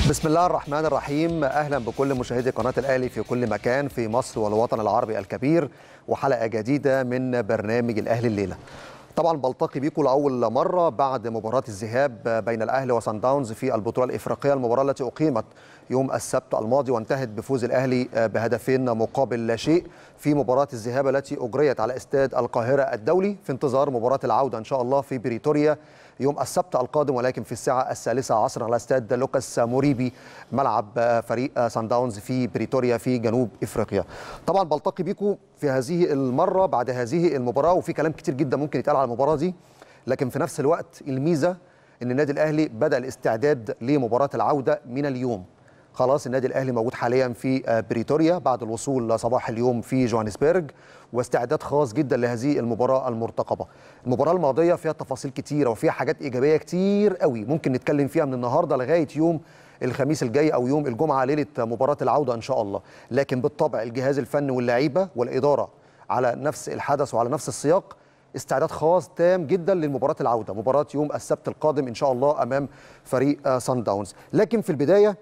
بسم الله الرحمن الرحيم اهلا بكل مشاهدي قناه الاهلي في كل مكان في مصر والوطن العربي الكبير وحلقه جديده من برنامج الاهلي الليله طبعا بلتقي بيكم لاول مره بعد مباراه الذهاب بين الاهلي وصن داونز في البطوله الافريقيه المباراه التي اقيمت يوم السبت الماضي وانتهت بفوز الاهلي بهدفين مقابل لا شيء في مباراه الذهاب التي اجريت على استاد القاهره الدولي في انتظار مباراه العوده ان شاء الله في بريتوريا يوم السبت القادم ولكن في الساعة الثالثة عصرا على استاد لوكاس موريبي ملعب فريق سان داونز في بريتوريا في جنوب افريقيا. طبعا بلتقي بيكم في هذه المرة بعد هذه المباراة وفي كلام كتير جدا ممكن يتقال على المباراة دي لكن في نفس الوقت الميزة ان النادي الاهلي بدأ الاستعداد لمباراة العودة من اليوم. خلاص النادي الاهلي موجود حاليا في بريتوريا بعد الوصول صباح اليوم في جوهانسبرج واستعداد خاص جدا لهذه المباراه المرتقبه. المباراه الماضيه فيها تفاصيل كتيره وفيها حاجات ايجابيه كتير قوي ممكن نتكلم فيها من النهارده لغايه يوم الخميس الجاي او يوم الجمعه ليله مباراه العوده ان شاء الله، لكن بالطبع الجهاز الفني واللعيبه والاداره على نفس الحدث وعلى نفس السياق استعداد خاص تام جدا للمباراه العوده، مباراه يوم السبت القادم ان شاء الله امام فريق سان داونز، لكن في البدايه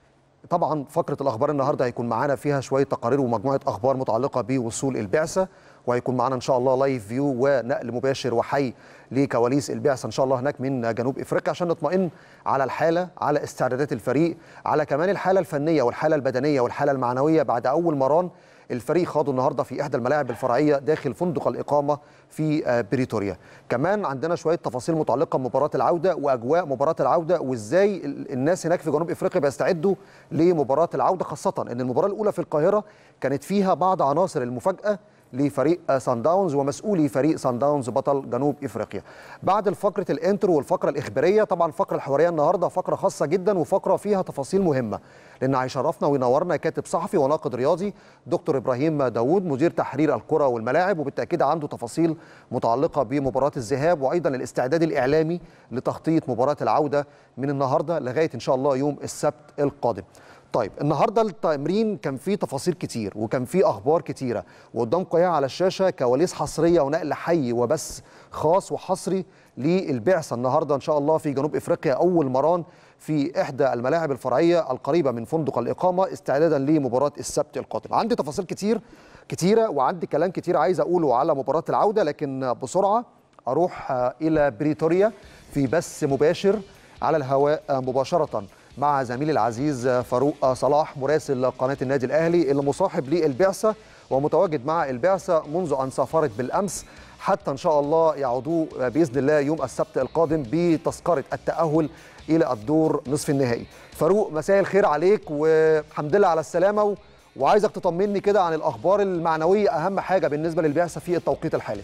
طبعا فقره الاخبار النهارده هيكون معانا فيها شويه تقارير ومجموعه اخبار متعلقه بوصول البعثه وهيكون معانا ان شاء الله لايف فيو ونقل مباشر وحي لكواليس البعثه ان شاء الله هناك من جنوب افريقيا عشان نطمئن على الحاله على استعدادات الفريق على كمان الحاله الفنيه والحاله البدنيه والحاله المعنويه بعد اول مران الفريق خاضوا النهارده في احدى الملاعب الفرعيه داخل فندق الاقامه في بريتوريا كمان عندنا شويه تفاصيل متعلقه بمباراه العوده واجواء مباراه العوده وازاي الناس هناك في جنوب افريقيا بيستعدوا لمباراه العوده خاصه ان المباراه الاولى في القاهره كانت فيها بعض عناصر المفاجاه لفريق سان داونز ومسؤولي فريق سان داونز بطل جنوب افريقيا. بعد الفقره الانترو والفقره الاخباريه طبعا الفقره الحواريه النهارده فقره خاصه جدا وفقره فيها تفاصيل مهمه لان هيشرفنا وينورنا كاتب صحفي وناقد رياضي دكتور ابراهيم داوود مدير تحرير الكره والملاعب وبالتاكيد عنده تفاصيل متعلقه بمباراه الذهاب وايضا الاستعداد الاعلامي لتخطيط مباراه العوده من النهارده لغايه ان شاء الله يوم السبت القادم. طيب النهارده التمرين كان فيه تفاصيل كتير وكان فيه اخبار كتيره وقدامكم على الشاشه كواليس حصريه ونقل حي وبس خاص وحصري للبعثه النهارده ان شاء الله في جنوب افريقيا اول مران في احدى الملاعب الفرعيه القريبه من فندق الاقامه استعدادا لمباراه السبت القادم عندي تفاصيل كتير كتيره وعندي كلام كتير عايز اقوله على مباراه العوده لكن بسرعه اروح الى بريتوريا في بث مباشر على الهواء مباشره مع زميلي العزيز فاروق صلاح مراسل قناه النادي الاهلي اللي مصاحب للبعثه ومتواجد مع البعثه منذ ان سافرت بالامس حتى ان شاء الله يعودوا باذن الله يوم السبت القادم بتذكره التاهل الى الدور نصف النهائي. فاروق مساء الخير عليك والحمد لله على السلامه وعايزك تطمني كده عن الاخبار المعنويه اهم حاجه بالنسبه للبعثه في التوقيت الحالي.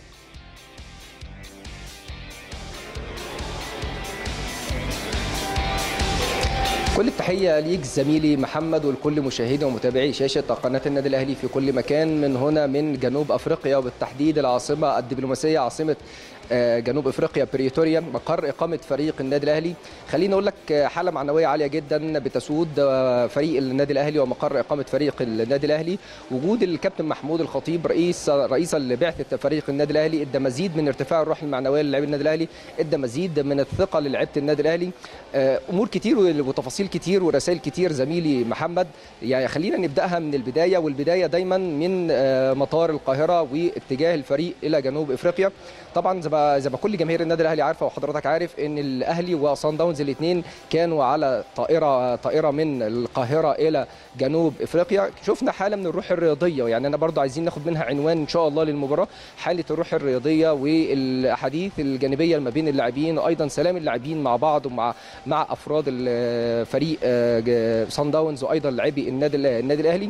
كل التحية ليك زميلي محمد ولكل مشاهدي ومتابعي شاشة قناة النادي الأهلي في كل مكان من هنا من جنوب أفريقيا وبالتحديد العاصمة الدبلوماسية عاصمة جنوب افريقيا بريتوريا مقر اقامه فريق النادي الاهلي خليني اقول لك حاله معنويه عاليه جدا بتسود فريق النادي الاهلي ومقر اقامه فريق النادي الاهلي وجود الكابتن محمود الخطيب رئيس رئيسا لبعثه فريق النادي الاهلي ادى مزيد من ارتفاع الروح المعنويه للاعبي النادي الاهلي ادى مزيد من الثقه للاعيبه النادي الاهلي امور كتير وتفاصيل كتير ورسائل كتير زميلي محمد يعني خلينا نبداها من البدايه والبدايه دايما من مطار القاهره واتجاه الفريق الى جنوب افريقيا طبعا زي ما زي ما كل جماهير النادي الاهلي عارفه وحضرتك عارف ان الاهلي وصن داونز الاثنين كانوا على طائره طائره من القاهره الى جنوب افريقيا شفنا حاله من الروح الرياضيه يعني انا برضو عايزين ناخد منها عنوان ان شاء الله للمباراه حاله الروح الرياضيه والاحاديث الجانبيه ما بين اللاعبين وايضا سلام اللاعبين مع بعض ومع مع افراد الفريق صن داونز وايضا لاعبي النادي النادي الاهلي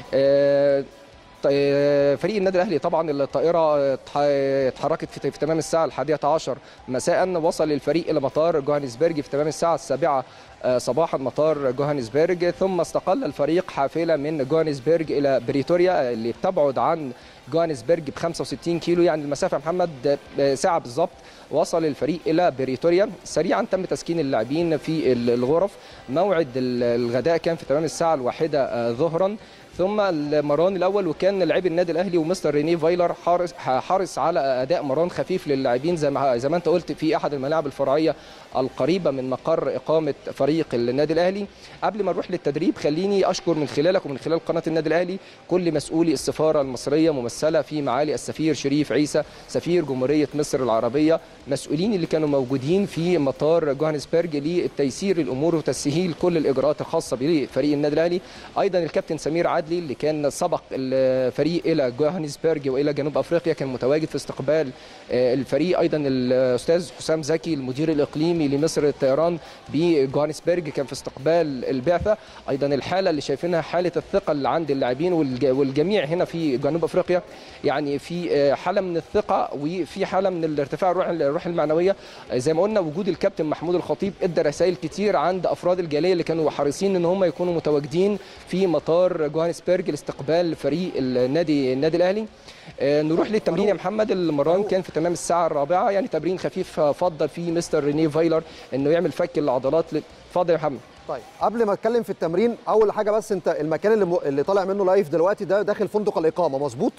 فريق النادي الاهلي طبعا الطائره اتحركت في, في تمام الساعه الحادية عشر مساء وصل الفريق الى مطار جوهانسبرج في تمام الساعه السابعة صباحا مطار جوهانسبرج ثم استقل الفريق حافله من جوهانسبرج الى بريتوريا اللي بتبعد عن جوهانسبرج ب 65 كيلو يعني المسافه محمد ساعه بالظبط وصل الفريق الى بريتوريا سريعا تم تسكين اللاعبين في الغرف موعد الغداء كان في تمام الساعه الواحدة ظهرا ثم المران الاول وكان لاعبي النادي الاهلي ومستر ريني فايلر حارس حارس على اداء مران خفيف للاعبين زي ما زي ما انت قلت في احد الملاعب الفرعيه القريبه من مقر اقامه فريق النادي الاهلي قبل ما نروح للتدريب خليني اشكر من خلالك ومن خلال قناه النادي الاهلي كل مسؤولي السفاره المصريه ممثله في معالي السفير شريف عيسى سفير جمهوريه مصر العربيه مسؤولين اللي كانوا موجودين في مطار جوهانسبرج لتيسير الامور وتسهيل كل الاجراءات الخاصه بفريق النادي الاهلي ايضا الكابتن سمير عدلي اللي كان سبق الفريق الى جوهانسبرج والى جنوب افريقيا كان متواجد في استقبال الفريق ايضا الاستاذ حسام زكي المدير الاقليمي لمصر الطيران بجوهانسبرج كان في استقبال البعثه ايضا الحاله اللي شايفينها حاله الثقه اللي عند اللاعبين والجميع هنا في جنوب افريقيا يعني في حاله من الثقه وفي حاله من الارتفاع الروح الروح المعنويه زي ما قلنا وجود الكابتن محمود الخطيب ادى رسائل كتير عند افراد الجاليه اللي كانوا حريصين ان هم يكونوا متواجدين في مطار جوهانسبرج لاستقبال فريق النادي النادي الاهلي نروح للتمرين يا محمد المران كان في تمام الساعه الرابعه يعني تمرين خفيف فضل فيه مستر ريني فايلر انه يعمل فك العضلات اتفضل يا محمد طيب قبل ما اتكلم في التمرين اول حاجه بس انت المكان اللي, م... اللي طالع منه لايف دلوقتي ده داخل فندق الاقامه مظبوط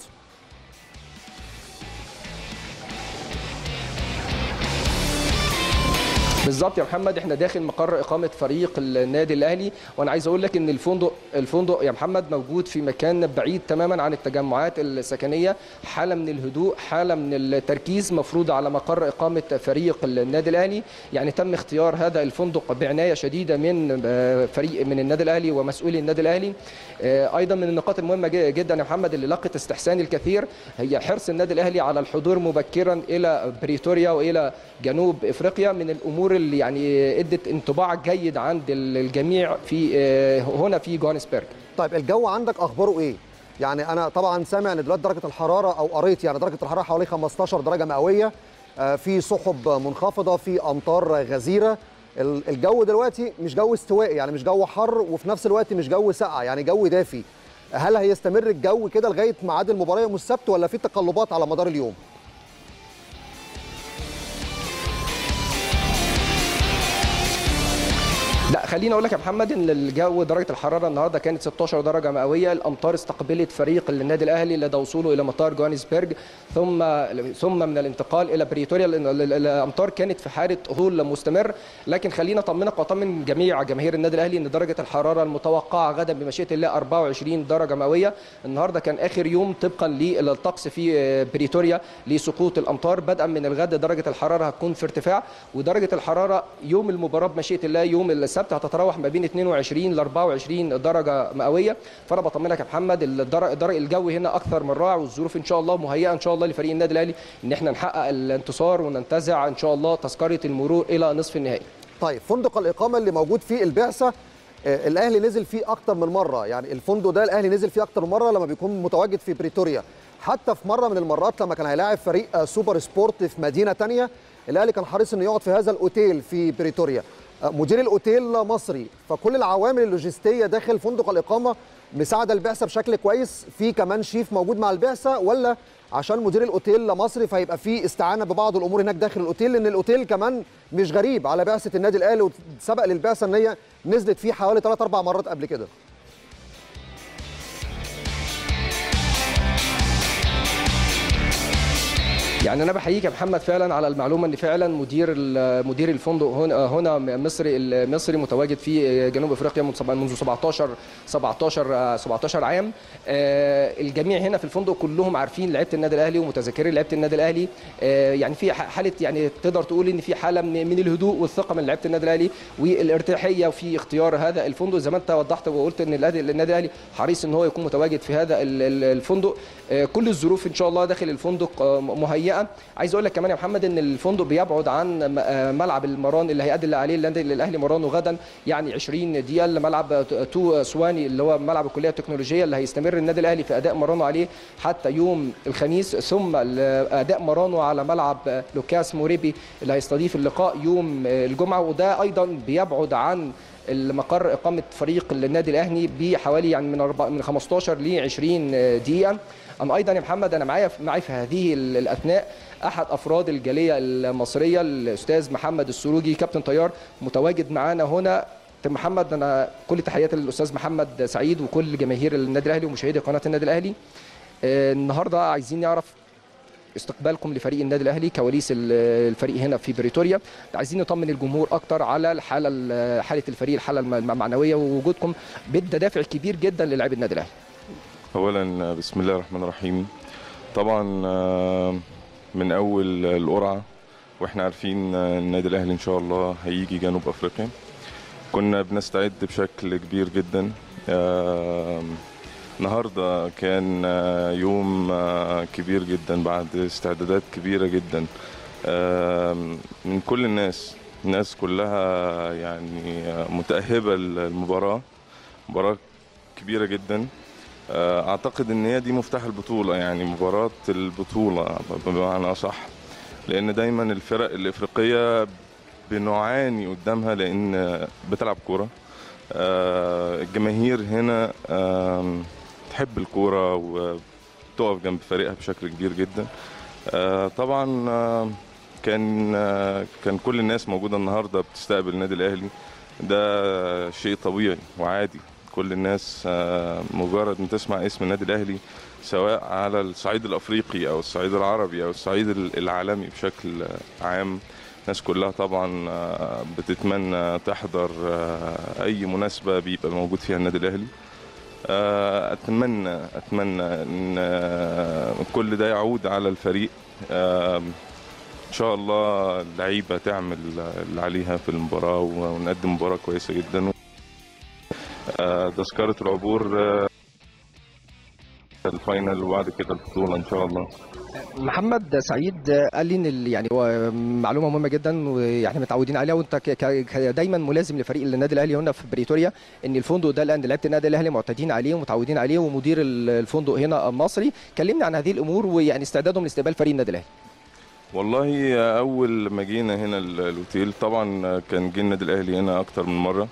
بالظبط يا محمد احنا داخل مقر اقامه فريق النادي الاهلي وانا عايز اقول لك ان الفندق الفندق يا محمد موجود في مكان بعيد تماما عن التجمعات السكنيه حاله من الهدوء حاله من التركيز مفروضه على مقر اقامه فريق النادي الاهلي يعني تم اختيار هذا الفندق بعنايه شديده من فريق من النادي الاهلي ومسؤولي النادي الاهلي ايضا من النقاط المهمه جدا يا محمد اللي لقت استحسان الكثير هي حرص النادي الاهلي على الحضور مبكرا الى بريتوريا والى جنوب افريقيا من الامور اللي يعني ادت انطباع جيد عند الجميع في هنا في جوهانسبرج طيب الجو عندك اخباره ايه يعني انا طبعا سامع ان دلوقتي درجه الحراره او قريت يعني درجه الحراره حوالي 15 درجه مئويه في سحب منخفضه في امطار غزيره الجو دلوقتي مش جو استوائي يعني مش جو حر وفي نفس الوقت مش جو ساقع يعني جو دافي هل هيستمر الجو كده لغايه ميعاد المباراه يوم السبت ولا في تقلبات على مدار اليوم لا خليني اقول لك يا محمد ان الجو درجه الحراره النهارده كانت 16 درجه مئويه الامطار استقبلت فريق النادي الاهلي لدى وصوله الى مطار جوهانسبرج ثم ثم من الانتقال الى بريتوريا لان الامطار كانت في حاله هطول مستمر لكن خلينا اطمنك واطمن جميع جماهير النادي الاهلي ان درجه الحراره المتوقعه غدا بمشيئه الله 24 درجه مئويه النهارده كان اخر يوم طبقا للطقس في بريتوريا لسقوط الامطار بدءا من الغد درجه الحراره هتكون في ارتفاع ودرجه الحراره يوم المباراه بمشيئه الله يوم السبت هتتراوح ما بين 22 ل 24 درجه مئويه فانا بطمنك يا محمد الدرجه الجو هنا اكثر من رائع والظروف ان شاء الله مهيئه ان شاء الله لفريق النادي الاهلي ان احنا نحقق الانتصار وننتزع ان شاء الله تذكره المرور الى نصف النهائي طيب فندق الاقامه اللي موجود فيه البعثه آه الاهلي نزل فيه اكتر من مره يعني الفندق ده الاهلي نزل فيه اكتر من مره لما بيكون متواجد في بريتوريا حتى في مره من المرات لما كان هيلاعب فريق آه سوبر سبورت في مدينه ثانيه الاهلي كان حريص انه يقعد في هذا الاوتيل في بريتوريا مدير الاوتيل مصري فكل العوامل اللوجستيه داخل فندق الاقامه مساعده البعثه بشكل كويس في كمان شيف موجود مع البعثه ولا عشان مدير الاوتيل مصري فيبقى في استعانه ببعض الامور هناك داخل الاوتيل لان الاوتيل كمان مش غريب على بعثه النادي الاهلي وسبق للبعثه ان هي نزلت فيه حوالي 3 4 مرات قبل كده يعني انا بحييك يا محمد فعلا على المعلومه ان فعلا مدير مدير الفندق هنا هنا مصري المصري متواجد في جنوب افريقيا منذ 17 17 17 عام الجميع هنا في الفندق كلهم عارفين لعيبه النادي الاهلي ومتذكرين لعيبه النادي الاهلي يعني في حاله يعني تقدر تقول ان في حاله من الهدوء والثقه من لعيبه النادي الاهلي والارتياحيه في اختيار هذا الفندق زي ما انت وضحت وقلت ان النادي الاهلي حريص ان هو يكون متواجد في هذا الفندق كل الظروف ان شاء الله داخل الفندق مهيئه عايز اقول لك كمان يا محمد ان الفندق بيبعد عن ملعب المران اللي هيأدي عليه النادي الاهلي مرانه غدا يعني 20 دقيقه لملعب تو سواني اللي هو ملعب الكليه التكنولوجيه اللي هيستمر النادي الاهلي في اداء مرانه عليه حتى يوم الخميس ثم اداء مرانه على ملعب لوكاس موريبي اللي هيستضيف اللقاء يوم الجمعه وده ايضا بيبعد عن المقر اقامه فريق النادي الاهلي بحوالي يعني من من 15 ل 20 دقيقه اما ايضا يا محمد انا معايا معي في هذه الاثناء احد افراد الجاليه المصريه الاستاذ محمد السروجي كابتن طيار متواجد معانا هنا كابتن محمد انا كل تحياتي للاستاذ محمد سعيد وكل جماهير النادي الاهلي ومشاهدي قناه النادي الاهلي آه، النهارده عايزين نعرف استقبالكم لفريق النادي الاهلي كواليس ال- الفريق هنا في بريتوريا عايزين نطمن الجمهور اكتر على الحاله ال- حاله الفريق الحاله الم- المعنويه ووجودكم بيدي دافع كبير جدا للاعبي النادي الاهلي اولا بسم الله الرحمن الرحيم طبعا آه، من اول القرعه واحنا عارفين آه، النادي الاهلي ان شاء الله هيجي جنوب افريقيا كنا بنستعد بشكل كبير جدا آه، النهارده كان آه، يوم آه، كبير جدا بعد استعدادات كبيره جدا آه، من كل الناس الناس كلها يعني آه، متأهبة للمباراة مباراة كبيرة جدا آه، اعتقد ان هي دي مفتاح البطوله يعني مباراه البطوله بمعنى اصح لان دايما الفرق الافريقيه بنعاني قدامها لان بتلعب كوره آه، الجماهير هنا آم، تحب الكوره وتقف جنب فريقها بشكل كبير جدا آه، طبعا آه، كان آه، كان كل الناس موجوده النهارده بتستقبل النادي الاهلي ده شيء طبيعي وعادي كل الناس آه، مجرد ما تسمع اسم النادي الاهلي سواء على الصعيد الافريقي او الصعيد العربي او الصعيد العالمي بشكل عام الناس كلها طبعا آه، بتتمنى تحضر آه، اي مناسبه بيبقى موجود فيها النادي الاهلي آه، اتمنى اتمنى ان آه، كل ده يعود على الفريق آه، ان شاء الله اللعيبه تعمل اللي عليها في المباراه ونقدم مباراه كويسه جدا آه، تذكره العبور آه، الفاينل وبعد كده البطوله ان شاء الله محمد سعيد قال لي ان ال- يعني هو معلومه مهمه جدا ويعني متعودين عليها وانت ك- ك- ك- دايما ملازم لفريق النادي الاهلي هنا في بريتوريا ان الفندق ده لان لعيبه النادي الاهلي معتادين عليه ومتعودين عليه ومدير ال- الفندق هنا مصري كلمني عن هذه الامور ويعني استعدادهم لاستقبال فريق النادي الاهلي والله اول ما جينا هنا ال- الاوتيل طبعا كان جه النادي الاهلي هنا اكتر من مره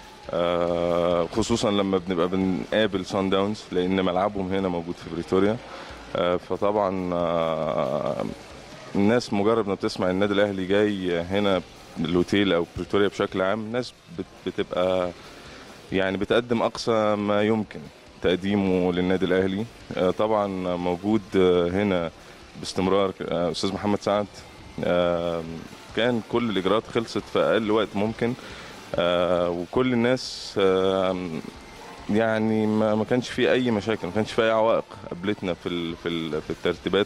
آه، خصوصا لما بنبقى بنقابل سان داونز لان ملعبهم هنا موجود في بريتوريا آه، فطبعا آه، الناس مجرد ما بتسمع النادي الاهلي جاي هنا الاوتيل او بريتوريا بشكل عام الناس بت- بتبقى يعني بتقدم اقصى ما يمكن تقديمه للنادي الاهلي آه، طبعا موجود آه، هنا باستمرار آه، استاذ محمد سعد آه، كان كل الاجراءات خلصت في اقل وقت ممكن آه، وكل الناس آه، يعني ما ما كانش في اي مشاكل ما كانش في اي عوائق قابلتنا في ال- في ال- في الترتيبات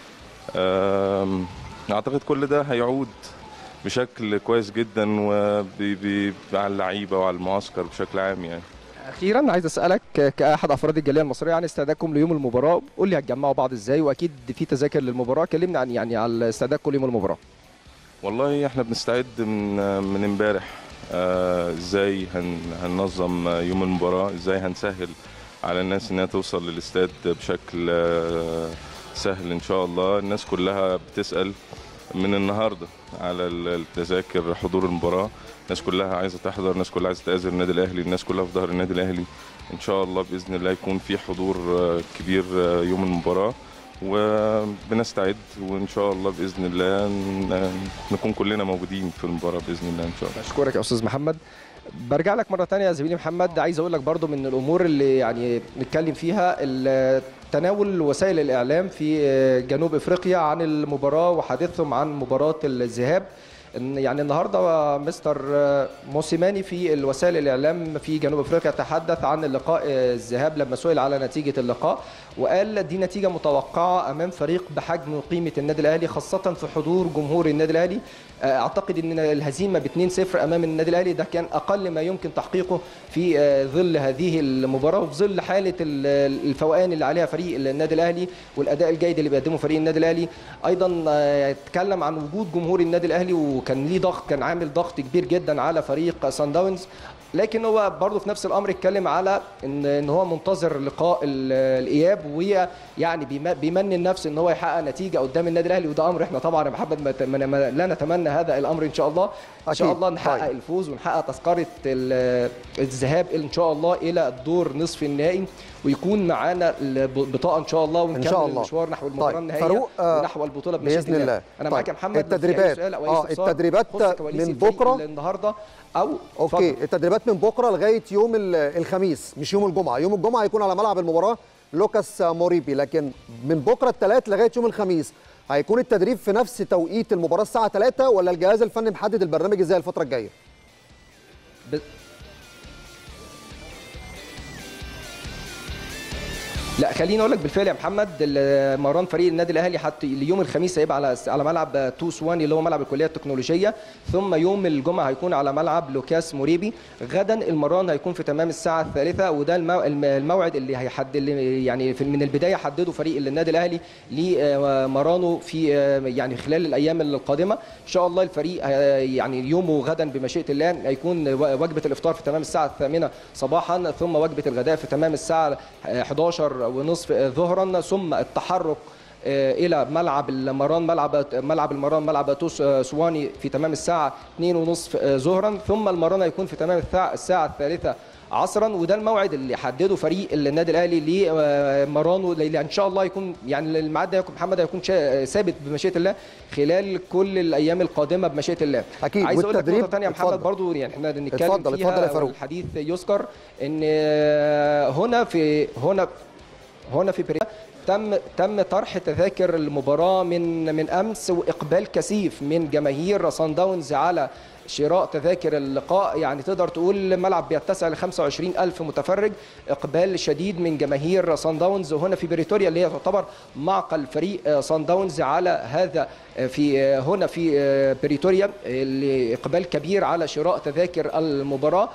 آم، اعتقد كل ده هيعود بشكل كويس جدا وعلى اللعيبه وعلى المعسكر بشكل عام يعني اخيرا عايز اسالك ك- كاحد افراد الجاليه المصريه عن استعدادكم ليوم المباراه قول لي هتجمعوا بعض ازاي واكيد في تذاكر للمباراه كلمني عن يعني على استعدادكم ليوم المباراه والله احنا بنستعد من من امبارح آه، ازاي هن هننظم يوم المباراه ازاي هنسهل على الناس انها توصل للاستاد بشكل آه، سهل ان شاء الله الناس كلها بتسال من النهارده على التذاكر حضور المباراه الناس كلها عايزه تحضر الناس كلها عايزه تآزر النادي الاهلي الناس كلها في ظهر النادي الاهلي ان شاء الله باذن الله يكون في حضور آه، كبير آه، يوم المباراه وبنستعد وان شاء الله باذن الله ن- نكون كلنا موجودين في المباراه باذن الله ان شاء الله بشكرك يا استاذ محمد برجع لك مره تانية يا زميلي محمد عايز اقول لك برضو من الامور اللي يعني نتكلم فيها ال- تناول وسائل الاعلام في جنوب افريقيا عن المباراه وحديثهم عن مباراه الذهاب إن- يعني النهارده مستر موسيماني في الوسائل الاعلام في جنوب افريقيا تحدث عن اللقاء الذهاب لما سئل على نتيجه اللقاء وقال دي نتيجه متوقعه امام فريق بحجم وقيمه النادي الاهلي خاصه في حضور جمهور النادي الاهلي اعتقد ان الهزيمه ب 2-0 امام النادي الاهلي ده كان اقل ما يمكن تحقيقه في آه، ظل هذه المباراه وفي ظل حاله ال- الفوقان اللي عليها فريق النادي الاهلي والاداء الجيد اللي بيقدمه فريق النادي الاهلي ايضا آه، اتكلم عن وجود جمهور النادي الاهلي وكان ليه ضغط كان عامل ضغط كبير جدا على فريق سان داونز لكن هو برضه في نفس الامر اتكلم على ان ان هو منتظر لقاء ال- الاياب ويعني بيم- بيمني النفس ان هو يحقق نتيجه قدام النادي الاهلي وده امر احنا طبعا يا محمد ما ت- ما- ما- لا نتمنى هذا الامر ان شاء الله ان شاء أكيد. الله نحقق طيب. الفوز ونحقق تذكره ال- الذهاب ان شاء الله الى الدور نصف النهائي ويكون معانا البطاقه ان شاء الله ونكمل شاء الله. المشوار نحو المباراه طيب، النهائيه فاروق، آه، ونحو البطوله بمشيئة بإذن الله. انا طيب، معاك يا محمد التدريبات. سؤال أو أي آه، استفسار التدريبات يخص كواليس من الفريق بكرة. النهارده او اوكي اتفضل. التدريبات من بكره لغايه يوم ال- الخميس مش يوم الجمعه يوم الجمعه هيكون على ملعب المباراه لوكاس موريبي لكن من بكره الثلاث لغايه يوم الخميس هيكون التدريب في نفس توقيت المباراه الساعه 3 ولا الجهاز الفني محدد البرنامج ازاي الفتره الجايه ب... لا خليني اقول لك بالفعل يا محمد ال- مران فريق النادي الاهلي حتى اليوم الخميس هيبقى على على ملعب تو سواني اللي هو ملعب الكليه التكنولوجيه ثم يوم الجمعه هيكون على ملعب لوكاس موريبي غدا المران هيكون في تمام الساعه الثالثه وده المو... الم- الموعد اللي هيحدد اللي يعني في من البدايه حدده فريق النادي الاهلي لمرانه في يعني خلال الايام القادمه ان شاء الله الفريق آه، يعني يومه غدا بمشيئه الله هيكون وجبه الافطار في تمام الساعه الثامنه صباحا ثم وجبه الغداء في تمام الساعه 11 ونصف ظهرا ثم التحرك آه، الى ملعب المران ملعب ملعب المران ملعب توس آه، سواني في تمام الساعه 2 ونصف آه، ظهرا ثم المران هيكون في تمام الساعه الساعه الثالثه عصرا وده الموعد اللي حدده فريق النادي الاهلي لمرانو اللي ان شاء الله يكون يعني الميعاد ده يكون محمد هيكون شا- ثابت بمشيئه الله خلال كل الايام القادمه بمشيئه الله أكيد، عايز اقول لك والتدريب- نقطه ثانيه يا محمد اتفضل. برضو يعني احنا بنتكلم اتفضل، فيها اتفضل يا فاروق. والحديث يذكر ان آه، هنا في هنا هنا في بريطانيا تم تم طرح تذاكر المباراه من من امس واقبال كثيف من جماهير سان داونز على شراء تذاكر اللقاء يعني تقدر تقول الملعب بيتسع ل 25 ألف متفرج إقبال شديد من جماهير سان داونز هنا في بريتوريا اللي هي تعتبر معقل فريق سان داونز على هذا في هنا في بريتوريا اللي إقبال كبير على شراء تذاكر المباراة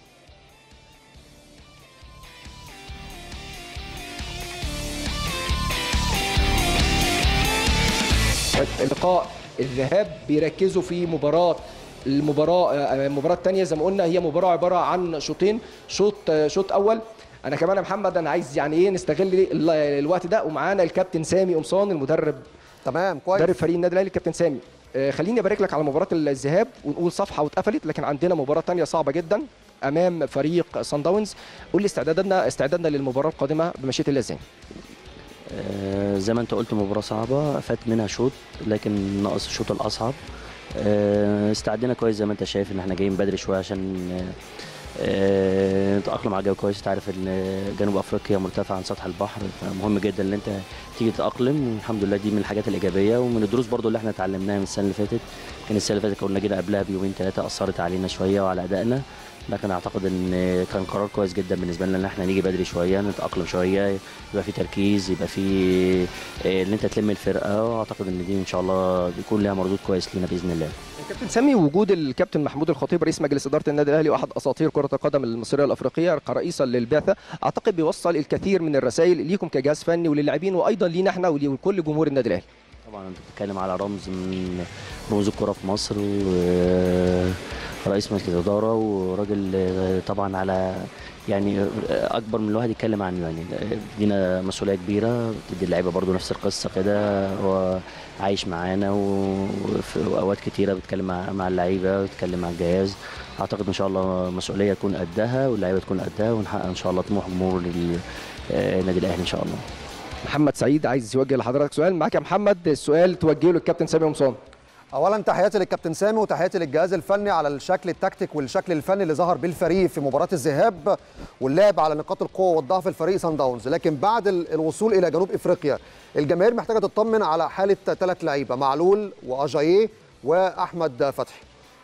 اللقاء الذهاب بيركزوا في مباراه المباراه آه، المباراه الثانيه زي ما قلنا هي مباراه عباره عن شوطين شوط آه، شوط اول انا كمان يا محمد انا عايز يعني ايه نستغل ال- الوقت ده ومعانا الكابتن سامي قمصان المدرب تمام كويس مدرب فريق النادي الاهلي الكابتن سامي آه، خليني ابارك لك على مباراه الذهاب ونقول صفحه واتقفلت لكن عندنا مباراه ثانيه صعبه جدا امام فريق سان داونز قول لي استعدادنا استعدادنا للمباراه القادمه بمشيئه الله ازاي آه، زي ما انت قلت مباراة صعبة فات منها شوط لكن ناقص الشوط الأصعب آه، استعدينا كويس زي ما انت شايف ان احنا جايين بدري شوية عشان آه، آه، نتأقلم على الجو كويس انت عارف ان جنوب افريقيا مرتفع عن سطح البحر فمهم جدا ان انت تيجي تتأقلم والحمد لله دي من الحاجات الإيجابية ومن الدروس برضو اللي احنا اتعلمناها من السنة اللي فاتت كان السنة اللي فاتت كنا جينا قبلها بيومين ثلاثة أثرت علينا شوية وعلى أدائنا لكن اعتقد ان كان قرار كويس جدا بالنسبه لنا ان احنا نيجي بدري شويه نتاقلم شويه يبقى في تركيز يبقى في آه، ان انت تلم الفرقه واعتقد ان دي ان شاء الله بيكون لها مردود كويس لينا باذن الله كابتن سامي وجود الكابتن محمود الخطيب رئيس مجلس اداره النادي الاهلي واحد اساطير كره القدم المصريه الافريقيه كرئيسا للبعثه اعتقد بيوصل الكثير من الرسائل ليكم كجهاز فني وللاعبين وايضا لينا احنا ولكل جمهور النادي الاهلي طبعا انت بتتكلم على رمز من رموز الكره في مصر ورئيس مجلس الاداره وراجل آه، طبعا على يعني آه، اكبر من الواحد يتكلم عنه يعني دينا مسؤوليه كبيره بتدي اللعيبه برضو نفس القصه كده هو عايش معانا و- وفي اوقات كتيره بيتكلم مع مع اللعيبه بيتكلم مع الجهاز اعتقد ان شاء الله مسؤوليه تكون قدها واللعيبه تكون قدها ونحقق ان شاء الله طموح جمهور ال- آه، النادي الاهلي ان شاء الله محمد سعيد عايز يوجه لحضرتك سؤال معاك يا محمد السؤال توجهه للكابتن سامي قمصان اولا تحياتي للكابتن سامي وتحياتي للجهاز الفني على الشكل التكتيك والشكل الفني اللي ظهر بيه الفريق في مباراه الذهاب واللعب على نقاط القوه والضعف الفريق سان داونز لكن بعد ال- الوصول الى جنوب افريقيا الجماهير محتاجه تطمن على حاله ثلاث لعيبه معلول واجاييه واحمد فتحي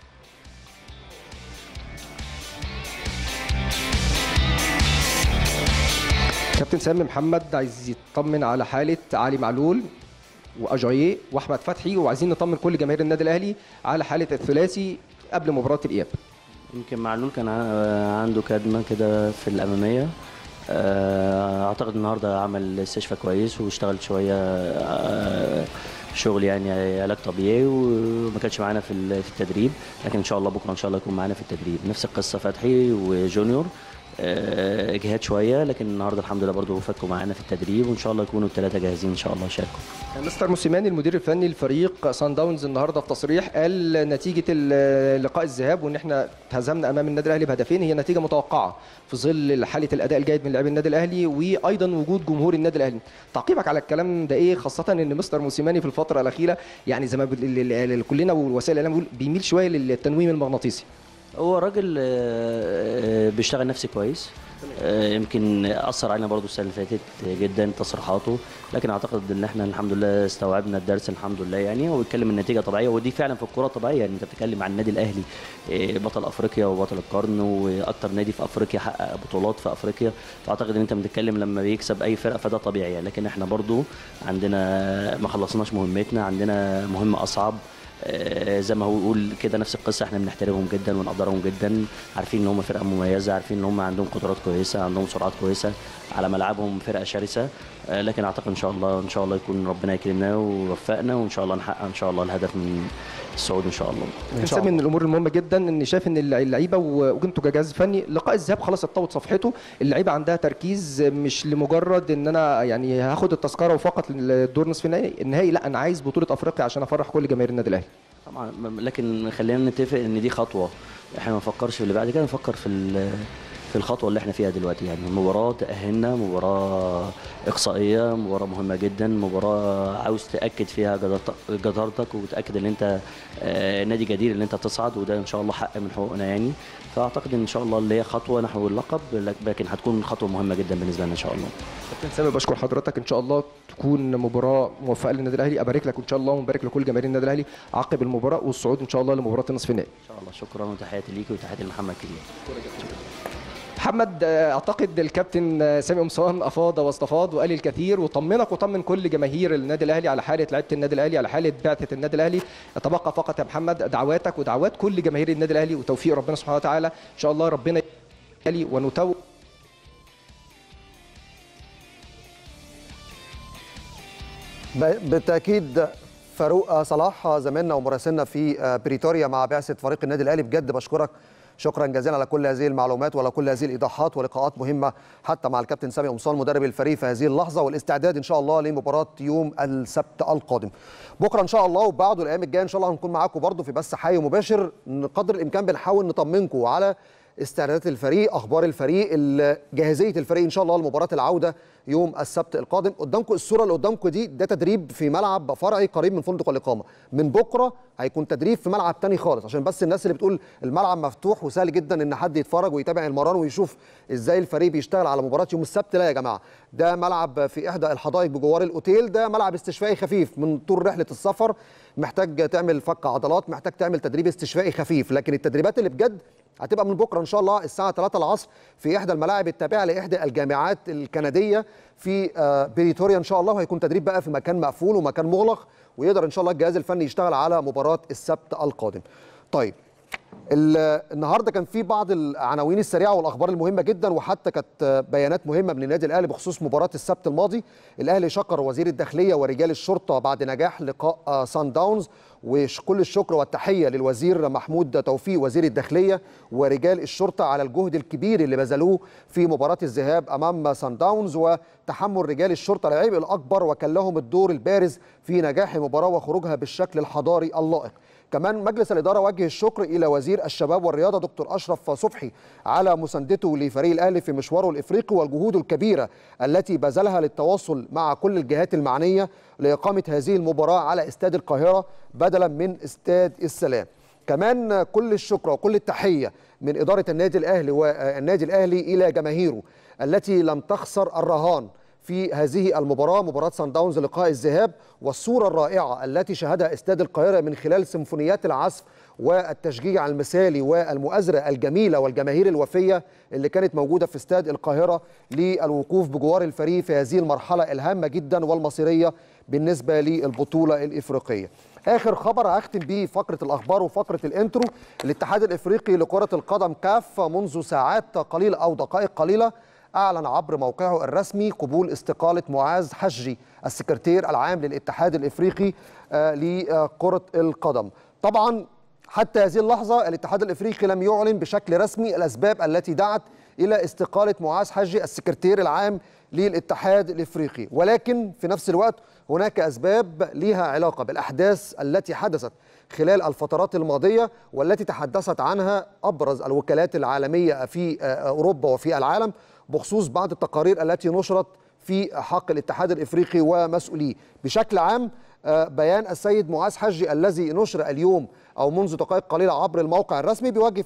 كابتن سامي محمد عايز يطمن على حاله علي معلول واجاييه واحمد فتحي وعايزين نطمن كل جماهير النادي الاهلي على حاله الثلاثي قبل مباراه الاياب يمكن معلول كان ع- عنده كدمة كده في الأمامية آه، أعتقد النهاردة عمل استشفاء كويس واشتغل شوية آه، شغل يعني علاج طبيعي وما كانش معانا في ال- في التدريب لكن إن شاء الله بكرة إن شاء الله يكون معانا في التدريب نفس القصة فتحي وجونيور آه، اجهاد شويه لكن النهارده الحمد لله برضه فكوا معانا في التدريب وان شاء الله يكونوا الثلاثه جاهزين ان شاء الله يشاركوا مستر موسيماني المدير الفني لفريق سان داونز النهارده في تصريح قال نتيجه ال- لقاء الذهاب وان احنا اتهزمنا امام النادي الاهلي بهدفين هي نتيجه متوقعه في ظل حاله الاداء الجيد من لاعبي النادي الاهلي وايضا وجود جمهور النادي الاهلي تعقيبك على الكلام ده ايه خاصه ان مستر موسيماني في الفتره الاخيره يعني زي ما بال- ال- ال- كلنا ووسائل الاعلام بيقول بيميل شويه للتنويم المغناطيسي هو راجل آه، بيشتغل نفسي كويس آه، يمكن اثر علينا برضو السنه اللي فاتت جدا تصريحاته لكن اعتقد ان احنا الحمد لله استوعبنا الدرس الحمد لله يعني هو بيتكلم النتيجه طبيعيه ودي فعلا في الكوره طبيعيه يعني انت بتتكلم عن النادي الاهلي آه، بطل افريقيا وبطل القرن واكتر نادي في افريقيا حقق بطولات في افريقيا فاعتقد ان انت بتتكلم لما بيكسب اي فرقه فده طبيعي يعني لكن احنا برضو عندنا ما خلصناش مهمتنا عندنا مهمه اصعب آه، زي ما هو يقول كده نفس القصه احنا بنحترمهم جدا ونقدرهم جدا عارفين ان هم فرقه مميزه عارفين ان هم عندهم قدرات كويسه عندهم سرعات كويسه على ملعبهم فرقه شرسه آه، لكن اعتقد ان شاء الله ان شاء الله يكون ربنا يكرمنا ويوفقنا وان شاء الله نحقق ان شاء الله الهدف من الصعود ان شاء الله إن شاء سامي من الامور المهمه جدا ان شايف ان اللعيبه و- وانتوا كجهاز فني لقاء الذهاب خلاص اتطوت صفحته اللعيبه عندها تركيز مش لمجرد ان انا يعني هاخد التذكره وفقط للدور نصف النهائي النهائي لا انا عايز بطوله افريقيا عشان افرح كل جماهير النادي الاهلي طبعا م- لكن خلينا نتفق ان دي خطوه احنا ما نفكرش في اللي بعد كده نفكر في ال- في الخطوه اللي احنا فيها دلوقتي يعني المباراه تاهلنا مباراه اقصائيه مباراه مهمه جدا مباراه عاوز تاكد فيها جدارت- جدارتك وتاكد ان انت آه، نادي جدير ان انت تصعد وده ان شاء الله حق من حقوقنا يعني فاعتقد ان شاء الله اللي هي خطوه نحو اللقب لك- لكن هتكون خطوه مهمه جدا بالنسبه لنا ان شاء الله كابتن سامي بشكر حضرتك ان شاء الله تكون مباراه موفقه للنادي الاهلي ابارك لك ان شاء الله ومبارك لكل جماهير النادي الاهلي عقب المباراه والصعود ان شاء الله لمباراه النصف النهائي ان شاء الله شكرا وتحياتي ليك وتحياتي لمحمد كريم محمد آه، اعتقد الكابتن آه، سامي قمصان افاض واستفاض وقال الكثير وطمنك وطمن كل جماهير النادي الاهلي على حاله لعيبه النادي الاهلي على حاله بعثه النادي الاهلي يتبقى فقط يا محمد دعواتك ودعوات كل جماهير النادي الاهلي وتوفيق ربنا سبحانه وتعالى ان شاء الله ربنا الاهلي ونتوج ب- بالتاكيد فاروق صلاح زميلنا ومراسلنا في بريتوريا مع بعثه فريق النادي الاهلي بجد بشكرك شكرا جزيلا على كل هذه المعلومات وعلى كل هذه الايضاحات ولقاءات مهمه حتى مع الكابتن سامي قمصان مدرب الفريق في هذه اللحظه والاستعداد ان شاء الله لمباراه يوم السبت القادم. بكره ان شاء الله وبعده الايام الجايه ان شاء الله هنكون معاكم برضو في بث حي مباشر قدر الامكان بنحاول نطمنكم على استعدادات الفريق اخبار الفريق ال- جاهزيه الفريق ان شاء الله لمباراه العوده يوم السبت القادم قدامكم الصوره اللي قدامكم دي ده تدريب في ملعب فرعي قريب من فندق الاقامه من بكره هيكون تدريب في ملعب تاني خالص عشان بس الناس اللي بتقول الملعب مفتوح وسهل جدا ان حد يتفرج ويتابع المران ويشوف ازاي الفريق بيشتغل على مباراه يوم السبت لا يا جماعه ده ملعب في احدى الحدائق بجوار الاوتيل ده ملعب استشفائي خفيف من طول رحله السفر محتاج تعمل فك عضلات محتاج تعمل تدريب استشفائي خفيف لكن التدريبات اللي بجد هتبقى من بكره ان شاء الله الساعه 3 العصر في احدى الملاعب التابعه لاحدى الجامعات الكنديه في آه، بريتوريا ان شاء الله وهيكون تدريب بقى في مكان مقفول ومكان مغلق ويقدر ان شاء الله الجهاز الفني يشتغل على مباراه السبت القادم. طيب ال- النهارده كان في بعض العناوين السريعه والاخبار المهمه جدا وحتى كانت بيانات مهمه من النادي الاهلي بخصوص مباراه السبت الماضي الاهلي شكر وزير الداخليه ورجال الشرطه بعد نجاح لقاء آه، سان داونز وكل الشكر والتحيه للوزير محمود توفيق وزير الداخليه ورجال الشرطه على الجهد الكبير اللي بذلوه في مباراه الذهاب امام سان داونز وتحمل رجال الشرطه العبء الاكبر وكان لهم الدور البارز في نجاح المباراه وخروجها بالشكل الحضاري اللائق كمان مجلس الإدارة وجه الشكر إلى وزير الشباب والرياضة دكتور أشرف صبحي على مساندته لفريق الأهلي في مشواره الإفريقي والجهود الكبيرة التي بذلها للتواصل مع كل الجهات المعنية لإقامة هذه المباراة على استاد القاهرة بدلا من استاد السلام كمان كل الشكر وكل التحية من إدارة النادي الأهلي والنادي الأهلي إلى جماهيره التي لم تخسر الرهان في هذه المباراة مباراة سان داونز لقاء الذهاب والصورة الرائعة التي شهدها استاد القاهرة من خلال سيمفونيات العزف والتشجيع المثالي والمؤازرة الجميلة والجماهير الوفية اللي كانت موجودة في استاد القاهرة للوقوف بجوار الفريق في هذه المرحلة الهامة جدا والمصيرية بالنسبة للبطولة الإفريقية آخر خبر هختم بيه فقرة الأخبار وفقرة الإنترو الاتحاد الإفريقي لكرة القدم كاف منذ ساعات قليلة أو دقائق قليلة أعلن عبر موقعه الرسمي قبول استقالة معاذ حجي السكرتير العام للاتحاد الإفريقي آه، لكرة القدم طبعا حتى هذه اللحظة الاتحاد الإفريقي لم يعلن بشكل رسمي الأسباب التي دعت إلى استقالة معاذ حجي السكرتير العام للاتحاد الإفريقي ولكن في نفس الوقت هناك أسباب لها علاقة بالأحداث التي حدثت خلال الفترات الماضية والتي تحدثت عنها أبرز الوكالات العالمية في آه، أوروبا وفي العالم بخصوص بعض التقارير التي نشرت في حق الاتحاد الافريقي ومسؤوليه بشكل عام آه، بيان السيد معاذ حجي الذي نشر اليوم او منذ دقائق قليله عبر الموقع الرسمي بيوجه فيه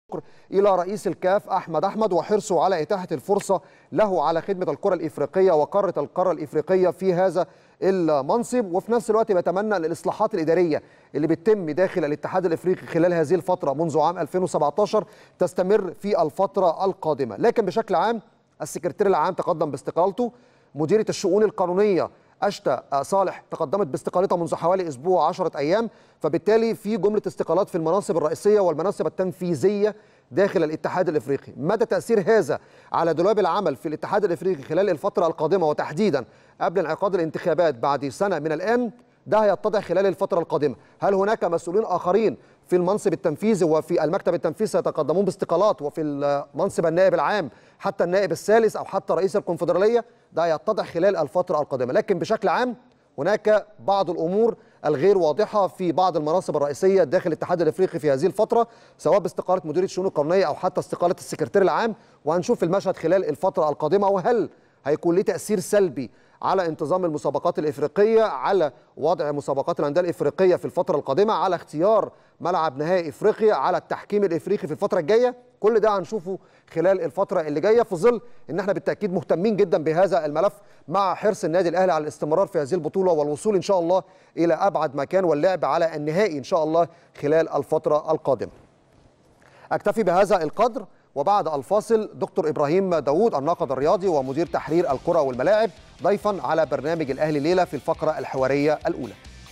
الى رئيس الكاف احمد احمد وحرصه على اتاحه الفرصه له على خدمه الكره الافريقيه وقاره القاره الافريقيه في هذا المنصب وفي نفس الوقت بيتمنى ان الاصلاحات الاداريه اللي بتتم داخل الاتحاد الافريقي خلال هذه الفتره منذ عام 2017 تستمر في الفتره القادمه لكن بشكل عام السكرتير العام تقدم باستقالته مديرة الشؤون القانونية أشتا صالح تقدمت باستقالتها منذ حوالي أسبوع عشرة أيام فبالتالي في جملة استقالات في المناصب الرئيسية والمناصب التنفيذية داخل الاتحاد الافريقي مدى تاثير هذا على دولاب العمل في الاتحاد الافريقي خلال الفتره القادمه وتحديدا قبل انعقاد الانتخابات بعد سنه من الان ده هيتضح خلال الفتره القادمه هل هناك مسؤولين اخرين في المنصب التنفيذي وفي المكتب التنفيذي سيتقدمون باستقالات وفي منصب النائب العام حتى النائب الثالث او حتى رئيس الكونفدراليه ده يتضح خلال الفتره القادمه لكن بشكل عام هناك بعض الامور الغير واضحه في بعض المناصب الرئيسيه داخل الاتحاد الافريقي في هذه الفتره سواء باستقاله مدير الشؤون القانونيه او حتى استقاله السكرتير العام وهنشوف المشهد خلال الفتره القادمه وهل هيكون ليه تاثير سلبي على انتظام المسابقات الافريقيه على وضع مسابقات الانديه الافريقيه في الفتره القادمه على اختيار ملعب نهائي افريقيا على التحكيم الافريقي في الفتره الجايه كل ده هنشوفه خلال الفتره اللي جايه في ظل ان احنا بالتاكيد مهتمين جدا بهذا الملف مع حرص النادي الاهلي على الاستمرار في هذه البطوله والوصول ان شاء الله الى ابعد مكان واللعب على النهائي ان شاء الله خلال الفتره القادمه اكتفي بهذا القدر وبعد الفاصل دكتور ابراهيم داوود الناقد الرياضي ومدير تحرير الكره والملاعب ضيفا على برنامج الاهلي ليله في الفقره الحواريه الاولى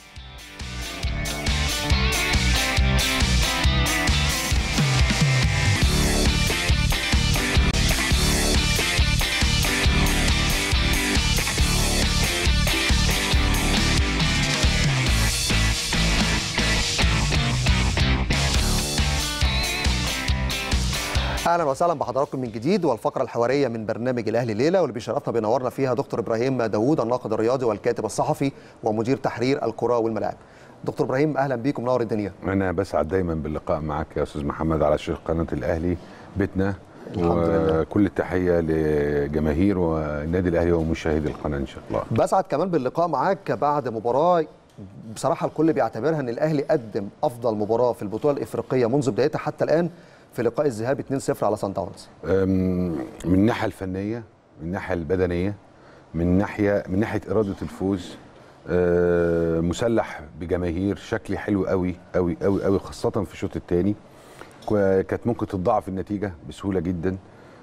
اهلا وسهلا بحضراتكم من جديد والفقره الحواريه من برنامج الاهلي ليله واللي بيشرفنا بينورنا فيها دكتور ابراهيم داوود الناقد الرياضي والكاتب الصحفي ومدير تحرير الكره والملاعب. دكتور ابراهيم اهلا بيكم منور الدنيا. انا بسعد دايما باللقاء معك يا استاذ محمد على شاشه قناه الاهلي بيتنا الحمد لله. وكل التحيه لجماهير والنادي الاهلي ومشاهدي القناه ان شاء الله. بسعد كمان باللقاء معاك بعد مباراه بصراحه الكل بيعتبرها ان الاهلي قدم افضل مباراه في البطوله الافريقيه منذ بدايتها حتى الان في لقاء الذهاب 2-0 على سان داونز. أم، من الناحيه الفنيه من الناحيه البدنيه من ناحيه من ناحيه اراده الفوز أه، مسلح بجماهير شكل حلو قوي قوي قوي قوي خاصه في الشوط الثاني كانت ممكن تضاعف النتيجه بسهوله جدا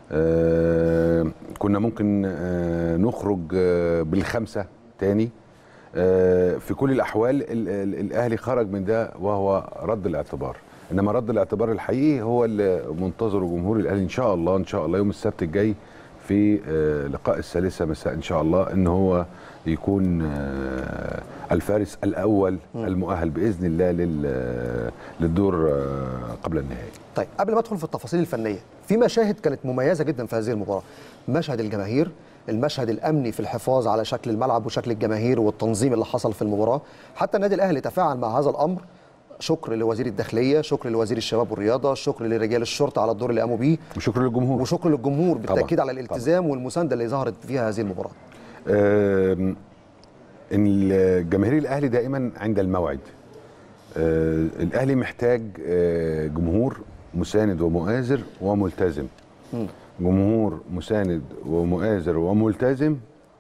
أه، كنا ممكن أه، نخرج أه، بالخمسه تاني أه، في كل الاحوال ال- ال- الاهلي خرج من ده وهو رد الاعتبار انما رد الاعتبار الحقيقي هو اللي منتظره جمهور الاهلي ان شاء الله ان شاء الله يوم السبت الجاي في آه، لقاء الثالثة مساء ان شاء الله ان هو يكون آه، الفارس الاول المؤهل باذن الله لل- للدور آه، قبل النهائي طيب قبل ما ادخل في التفاصيل الفنيه في مشاهد كانت مميزه جدا في هذه المباراه مشهد الجماهير المشهد الامني في الحفاظ على شكل الملعب وشكل الجماهير والتنظيم اللي حصل في المباراه حتى النادي الاهلي تفاعل مع هذا الامر شكر لوزير الداخليه شكر لوزير الشباب والرياضه شكر لرجال الشرطه على الدور اللي قاموا بيه وشكرا للجمهور وشكر للجمهور بالتاكيد طبعاً. على الالتزام والمسانده اللي ظهرت فيها هذه المباراه آم، ان الجماهير الاهلي دائما عند الموعد آه، الاهلي محتاج آه، جمهور مساند ومؤازر وملتزم جمهور مساند ومؤازر وملتزم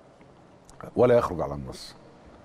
ولا يخرج على النص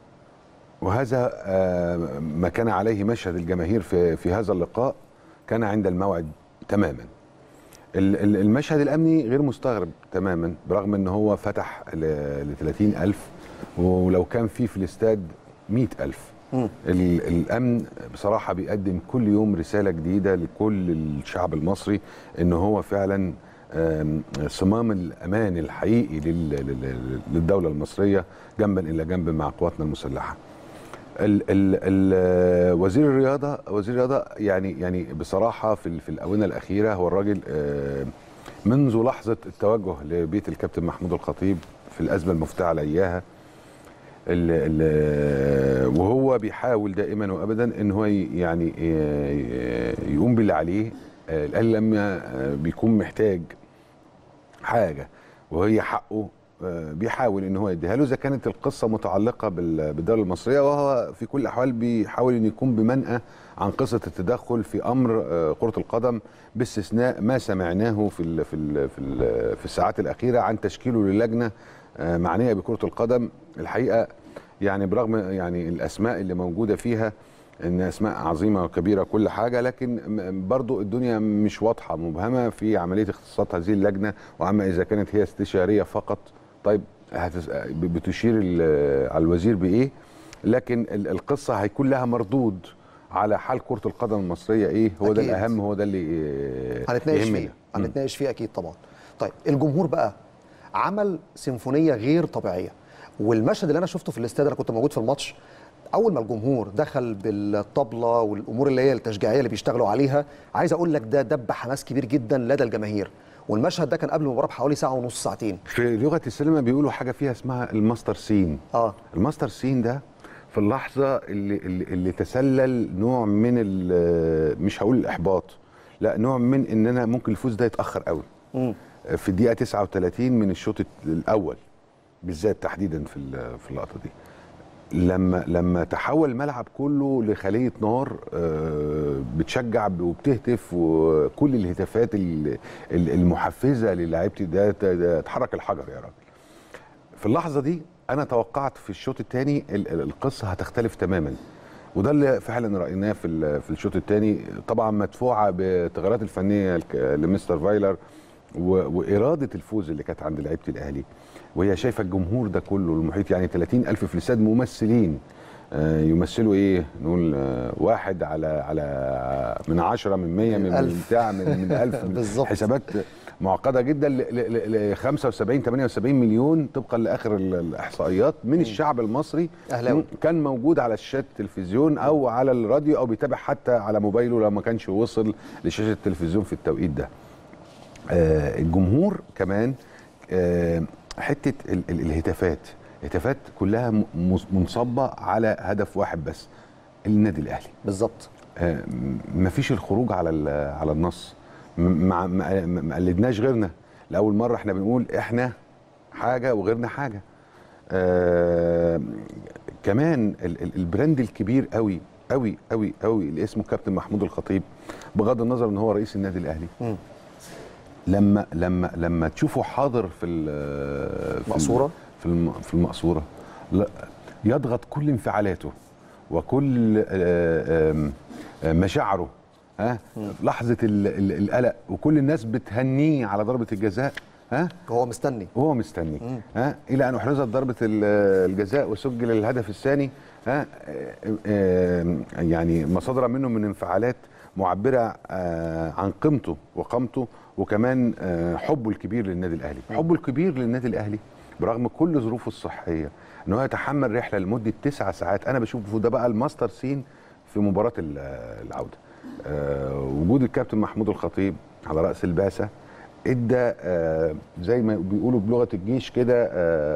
وهذا آه، ما كان عليه مشهد الجماهير في في هذا اللقاء كان عند الموعد تماما ال- ال- المشهد الامني غير مستغرب تماما برغم ان هو فتح ل 30 الف ولو كان في في الاستاد 100 الف ال- الامن بصراحه بيقدم كل يوم رساله جديده لكل الشعب المصري ان هو فعلا آم، صمام الامان الحقيقي لل- لل- للدوله المصريه جنبا الى جنب مع قواتنا المسلحه ال ال ال وزير الرياضه وزير الرياضه يعني يعني بصراحه في ال- في الاونه الاخيره هو الراجل آه، منذ لحظه التوجه لبيت الكابتن محمود الخطيب في الازمه المفتعله اياها ال ال وهو بيحاول دائما وابدا ان هو ي- يعني آه، يقوم باللي عليه آه، الاهلي لما آه، بيكون محتاج حاجه وهي حقه آه، بيحاول ان هو يديها له اذا كانت القصه متعلقه بال- بالدوله المصريه وهو في كل الاحوال بيحاول ان يكون بمنأى عن قصه التدخل في امر آه، كره القدم باستثناء ما سمعناه في ال في ال في, ال في الساعات الاخيره عن تشكيله للجنه آه، معنيه بكره القدم الحقيقه يعني برغم يعني الاسماء اللي موجوده فيها ان اسماء عظيمه وكبيره كل حاجه لكن م- برضو الدنيا مش واضحه مبهمه في عمليه اختصاصات هذه اللجنه واما اذا كانت هي استشاريه فقط طيب هتس... ب- بتشير ال- على الوزير بايه لكن ال- القصه هيكون لها مردود على حال كره القدم المصريه ايه هو ده أكيد. الاهم هو ده اللي آه، هنتناقش يهمنا. فيه هنتناقش فيه اكيد طبعا طيب الجمهور بقى عمل سيمفونيه غير طبيعيه والمشهد اللي انا شفته في الاستاد انا كنت موجود في الماتش اول ما الجمهور دخل بالطبله والامور اللي هي التشجيعيه اللي بيشتغلوا عليها عايز اقول لك ده دب حماس كبير جدا لدى الجماهير والمشهد ده كان قبل المباراه بحوالي ساعه ونص ساعتين في لغه السينما بيقولوا حاجه فيها اسمها الماستر سين اه الماستر سين ده في اللحظه اللي اللي, اللي تسلل نوع من ال- مش هقول الاحباط لا نوع من ان انا ممكن الفوز ده يتاخر قوي مم. في الدقيقه 39 من الشوط الاول بالذات تحديدا في ال- في اللقطه دي لما لما تحول الملعب كله لخليه نار آه، بتشجع وبتهتف وكل الهتافات ال- ال- المحفزه للاعيبتي ده ده- ده اتحرك الحجر يا راجل في اللحظه دي انا توقعت في الشوط الثاني القصه هتختلف تماما وده اللي فعلا رايناه في ال- في الشوط الثاني طبعا مدفوعه بالتغيرات الفنيه الك- لمستر فايلر و- واراده الفوز اللي كانت عند لعيبه الاهلي وهي شايفه الجمهور ده كله المحيط يعني 30 الف في الاستاد ممثلين آه، يمثلوا ايه نقول آه، واحد على على من عشرة من مية من ألف. بتاع من من ألف من بالظبط. حسابات معقده جدا ل- ل- ل 75 78 مليون طبقا لاخر ال- الاحصائيات من الشعب المصري أهلاوي. كان موجود على شاشات التلفزيون او على الراديو او بيتابع حتى على موبايله لو ما كانش وصل لشاشه التلفزيون في التوقيت ده آه، الجمهور كمان آه، حته ال- ال- الهتافات الهتافات كلها م- مص- منصبه على هدف واحد بس النادي الاهلي بالظبط آه، م- مفيش الخروج على ال- على النص م- مع ما ما قلدناش غيرنا لاول مره احنا بنقول احنا حاجه وغيرنا حاجه آه كمان ال- ال- البراند الكبير قوي قوي قوي قوي اللي اسمه كابتن محمود الخطيب بغض النظر ان هو رئيس النادي الاهلي مم. لما لما لما تشوفه حاضر في ال- في ال- مقصورة؟ في الم- في المقصوره لا يضغط كل انفعالاته وكل آه، آم، آه، مشاعره ها لحظه ال- ال- القلق وكل الناس بتهنيه على ضربه الجزاء ها هو مستني وهو مستني ها الى ان احرزت ضربه ال- الجزاء وسجل الهدف الثاني ها آه، آه، يعني ما صدر منه من انفعالات معبره آه، عن قيمته وقامته وكمان آه، حبه الكبير للنادي الاهلي حبه الكبير للنادي الاهلي برغم كل ظروفه الصحيه ان هو يتحمل رحله لمده تسع ساعات انا بشوفه ده بقى الماستر سين في مباراه ال- العوده آه، وجود الكابتن محمود الخطيب على راس البعثه ادى آه، زي ما بيقولوا بلغه الجيش كده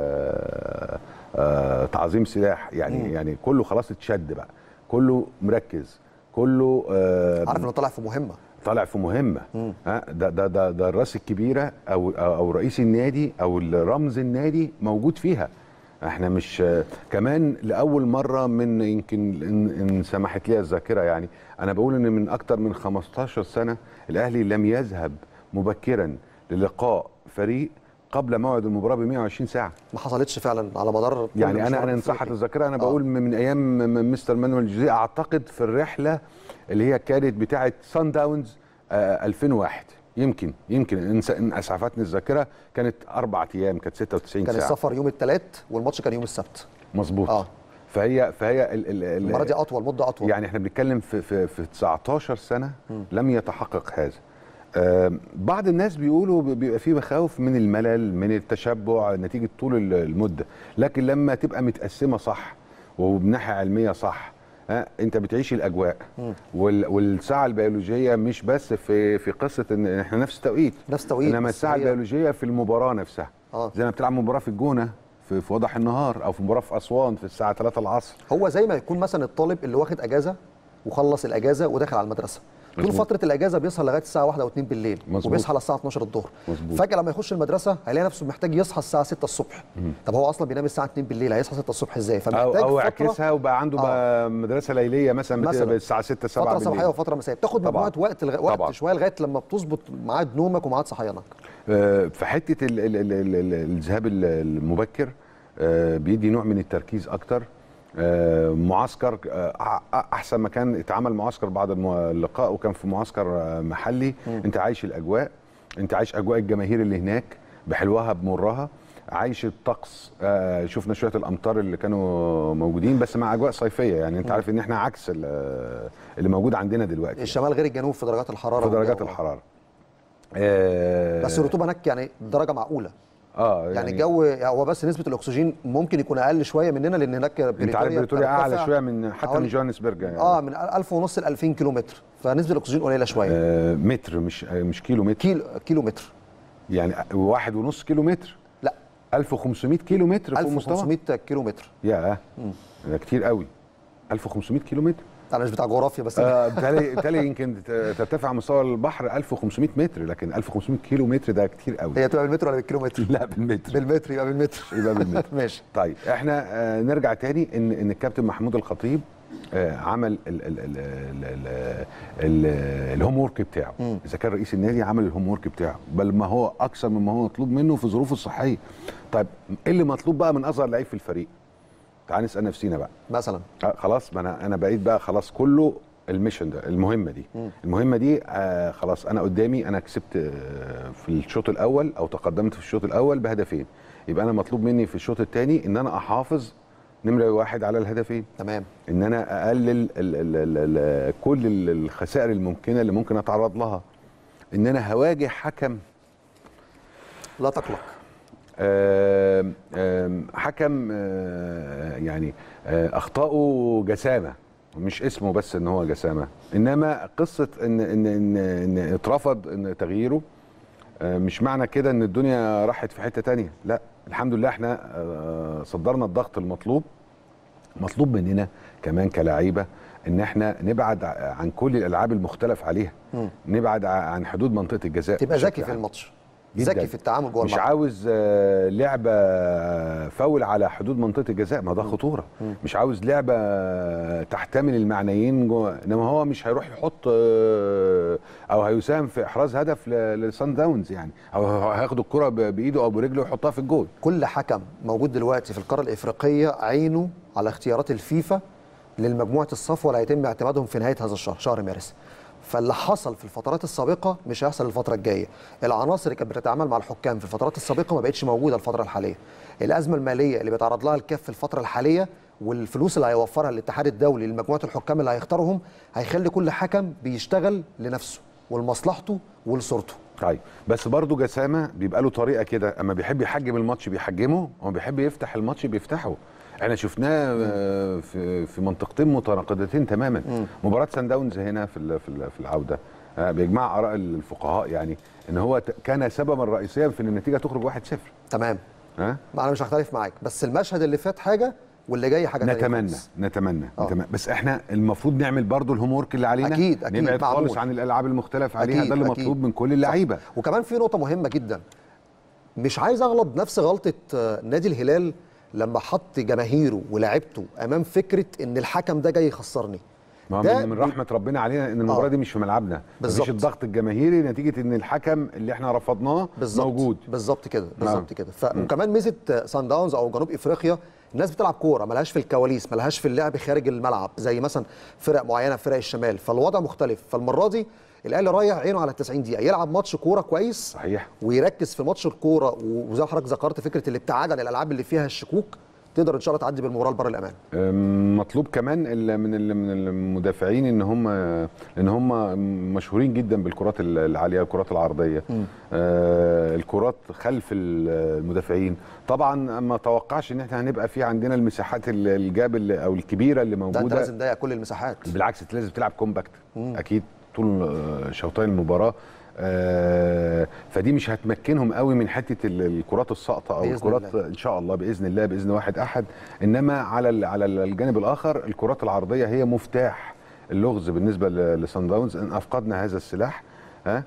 آه، آه، تعظيم سلاح يعني مم. يعني كله خلاص اتشد بقى كله مركز كله آه، عارف انه طالع في مهمه طالع في مهمه مم. ها ده ده ده ده الراس الكبيره او او أو رئيس النادي او رمز النادي موجود فيها احنا مش كمان لاول مره من يمكن ان, إن سمحت لي الذاكره يعني انا بقول ان من اكتر من 15 سنه الاهلي لم يذهب مبكرا للقاء فريق قبل موعد المباراه ب 120 ساعه ما حصلتش فعلا على مدار كل يعني انا مشوار انا ان الأفريقي. صحت الذاكره انا آه. بقول من من ايام م- مستر مانويل جوزيه اعتقد في الرحله اللي هي كانت بتاعه سان داونز آه 2001 يمكن يمكن ان س- إن اسعفتني الذاكره كانت اربع ايام كانت 96 كان ساعه السفر يوم الثلاث والماتش كان يوم السبت مظبوط آه. فهي فهي ال ال ال المره دي اطول مده اطول يعني احنا بنتكلم في في في 19 سنه لم يتحقق هذا آم، بعض الناس بيقولوا بيبقى في مخاوف من الملل من التشبع نتيجه طول ال- المده لكن لما تبقى متقسمه صح وبناحيه علميه صح ها انت بتعيش الاجواء وال والساعه البيولوجيه مش بس في في قصه ان احنا نفس التوقيت نفس توقيت انما بس الساعه هي- البيولوجيه في المباراه نفسها آه. زي ما بتلعب مباراه في الجونه في, في وضح النهار او في مباراه في اسوان في الساعه 3 العصر هو زي ما يكون مثلا الطالب اللي واخد اجازه وخلص الاجازه وداخل على المدرسه طول مظبوط. فتره الاجازه بيصحى لغايه الساعه 1 او 2 بالليل مظبوط. وبيصحى على الساعه 12 الظهر مظبوط. فجاه لما يخش المدرسه هيلاقي نفسه محتاج يصحى الساعه 6 الصبح طب هو اصلا بينام الساعه 2 بالليل هيصحى 6 الصبح ازاي او فمحتاج او فترة- يعكسها وبقى عنده بقى مدرسه ليليه مثلا, مثلاً. مثلا الساعه 6 7 فتره بالليل صباحيه وفتره مسائيه بتاخد طبعاً. مجموعه وقت لغ... وقت طبعاً. شويه لغايه لما بتظبط ميعاد نومك وميعاد صحيانك آه، في حته ال- ال- ال- ال- ال- الذهاب ال- المبكر آه، بيدي نوع من التركيز اكتر آه، معسكر آه، أح- احسن ما كان اتعمل معسكر بعد الم- اللقاء وكان في معسكر آه، محلي انت عايش الاجواء انت عايش اجواء الجماهير اللي هناك بحلوها بمرها عايش الطقس آه، شفنا شويه الامطار اللي كانوا موجودين بس مع اجواء صيفيه يعني انت عارف ان احنا عكس ال- اللي موجود عندنا دلوقتي الشمال غير الجنوب في درجات الحراره في درجات والجو. الحراره آه، بس الرطوبه هناك يعني درجه معقوله اه يعني الجو هو بس نسبه الاكسجين ممكن يكون اقل شويه مننا لان هناك انت عارف بريتوريا اعلى بترتفع شويه من حتى من حوالي- جوهانسبرج يعني. اه من 1000 ونص ل 2000 كيلو متر فنسبه الاكسجين قليله شويه آه متر مش آه مش كيلو متر كيلو كيلو متر يعني واحد ونص كيلو متر لا 1500 كيلو متر فوق مستوى 1500 كيلو متر يا ده كتير قوي 1500 كيلو متر انا مش بتاع جغرافيا بس آه، بالتالي بالتالي يمكن ت- ترتفع مستوى البحر 1500 متر لكن 1500 كيلو متر ده كتير قوي هي تبقى بالمتر ولا بالكيلو متر؟ لا بالمتر بالمتر يبقى بالمتر يبقى بالمتر ماشي طيب احنا آه نرجع تاني ان ان الكابتن محمود الخطيب آه عمل ال- ال- ال- ال- ال- ال- الهوم ورك بتاعه اذا كان رئيس النادي عمل الهوم ورك بتاعه بل ما هو اكثر مما هو مطلوب منه في ظروفه الصحيه طيب ايه اللي مطلوب بقى من اصغر لعيب في الفريق تعال نسال نفسينا بقى مثلا آه خلاص ما انا انا بقيت بقى خلاص كله الميشن ده المهمه دي المهمه دي آه خلاص انا قدامي انا كسبت آه في الشوط الاول او تقدمت في الشوط الاول بهدفين يبقى انا مطلوب مني في الشوط الثاني ان انا احافظ نمره واحد على الهدفين تمام ان انا اقلل ال ال ال ال كل ال- الخسائر الممكنه اللي ممكن اتعرض لها ان انا هواجه حكم لا تقلق آم، آم، حكم آه، يعني آه، اخطائه جسامه مش اسمه بس ان هو جسامه انما قصه ان ان ان, إن اترفض ان تغييره آه، مش معنى كده ان الدنيا راحت في حته تانية لا الحمد لله احنا آه، صدرنا الضغط المطلوب مطلوب مننا كمان كلاعيبه ان احنا نبعد ع- عن كل الالعاب المختلف عليها نبعد ع- عن حدود منطقه الجزاء تبقى بشكل ذكي في عام. الماتش جداً. ذكي في التعامل جوه مش الملعب عاوز آه، لعبه فاول على حدود منطقه الجزاء ما ده خطوره مش عاوز لعبه تحتمل المعنيين جوه انما هو مش هيروح يحط آه، او هيساهم في احراز هدف ل- للصن داونز يعني او هياخد الكره ب- بايده او برجله ويحطها في الجول كل حكم موجود دلوقتي في القاره الافريقيه عينه على اختيارات الفيفا للمجموعه الصفوه اللي هيتم اعتمادهم في نهايه هذا الشهر شهر مارس فاللي حصل في الفترات السابقه مش هيحصل الفتره الجايه العناصر اللي كانت بتتعامل مع الحكام في الفترات السابقه ما بقتش موجوده الفتره الحاليه الازمه الماليه اللي بيتعرض لها الكاف في الفتره الحاليه والفلوس اللي هيوفرها الاتحاد الدولي لمجموعه الحكام اللي هيختارهم هيخلي كل حكم بيشتغل لنفسه ولمصلحته ولصورته طيب بس برضه جسامه بيبقى له طريقه كده اما بيحب يحجم الماتش بيحجمه وما بيحب يفتح الماتش بيفتحه احنا شفناه آه، في في منطقتين متناقضتين تماما مباراه سان داونز هنا في ال- في ال- في العوده آه، بيجمع اراء الفقهاء يعني ان هو ت- كان سببا رئيسيا في ان النتيجه تخرج 1-0 تمام ها ما انا مش هختلف معاك بس المشهد اللي فات حاجه واللي جاي حاجه تانية نتمنى خالص. نتمنى آه. نتمنى بس احنا المفروض نعمل برضو الهوم ورك اللي علينا أكيد، أكيد، نبعد معمول. خالص عن الالعاب المختلف عليها أكيد، ده اللي أكيد. مطلوب من كل اللعيبه وكمان في نقطة مهمة جدا مش عايز اغلط نفس غلطة آه، نادي الهلال لما حط جماهيره ولاعيبته امام فكرة ان الحكم ده جاي يخسرني ما ده من, من رحمه ربنا علينا ان المباراه آه. دي مش في ملعبنا بالظبط. مفيش الضغط الجماهيري نتيجه ان الحكم اللي احنا رفضناه بالظبط موجود بالظبط كده نعم. بالظبط كده ف... وكمان ميزه سان داونز او جنوب افريقيا الناس بتلعب كوره ملهاش في الكواليس ملهاش في اللعب خارج الملعب زي مثلا فرق معينه في فرق الشمال فالوضع مختلف فالمره دي الاهلي رايح عينه على ال 90 دقيقه يلعب ماتش كوره كويس صحيح ويركز في ماتش الكوره وزي ما حضرتك ذكرت فكره الابتعاد عن الالعاب اللي فيها الشكوك تقدر ان شاء الله تعدي بالمباراه لبر الامان أم، مطلوب كمان ال- من ال- من المدافعين ان هم ان هم مشهورين جدا بالكرات ال- العاليه الكرات العرضيه آه الكرات خلف ال- المدافعين طبعا ما توقعش ان احنا هنبقى في عندنا المساحات ال- الجاب اللي- او الكبيره اللي ده انت موجوده لازم تضيق كل المساحات بالعكس انت لازم تلعب كومباكت اكيد طول آه، شوطين المباراه آه، فدي مش هتمكنهم قوي من حته ال- الكرات الساقطه او بإذن الكرات الله. ان شاء الله باذن الله باذن واحد احد انما على ال- على الجانب الاخر الكرات العرضيه هي مفتاح اللغز بالنسبه ل- لصن داونز ان افقدنا هذا السلاح ها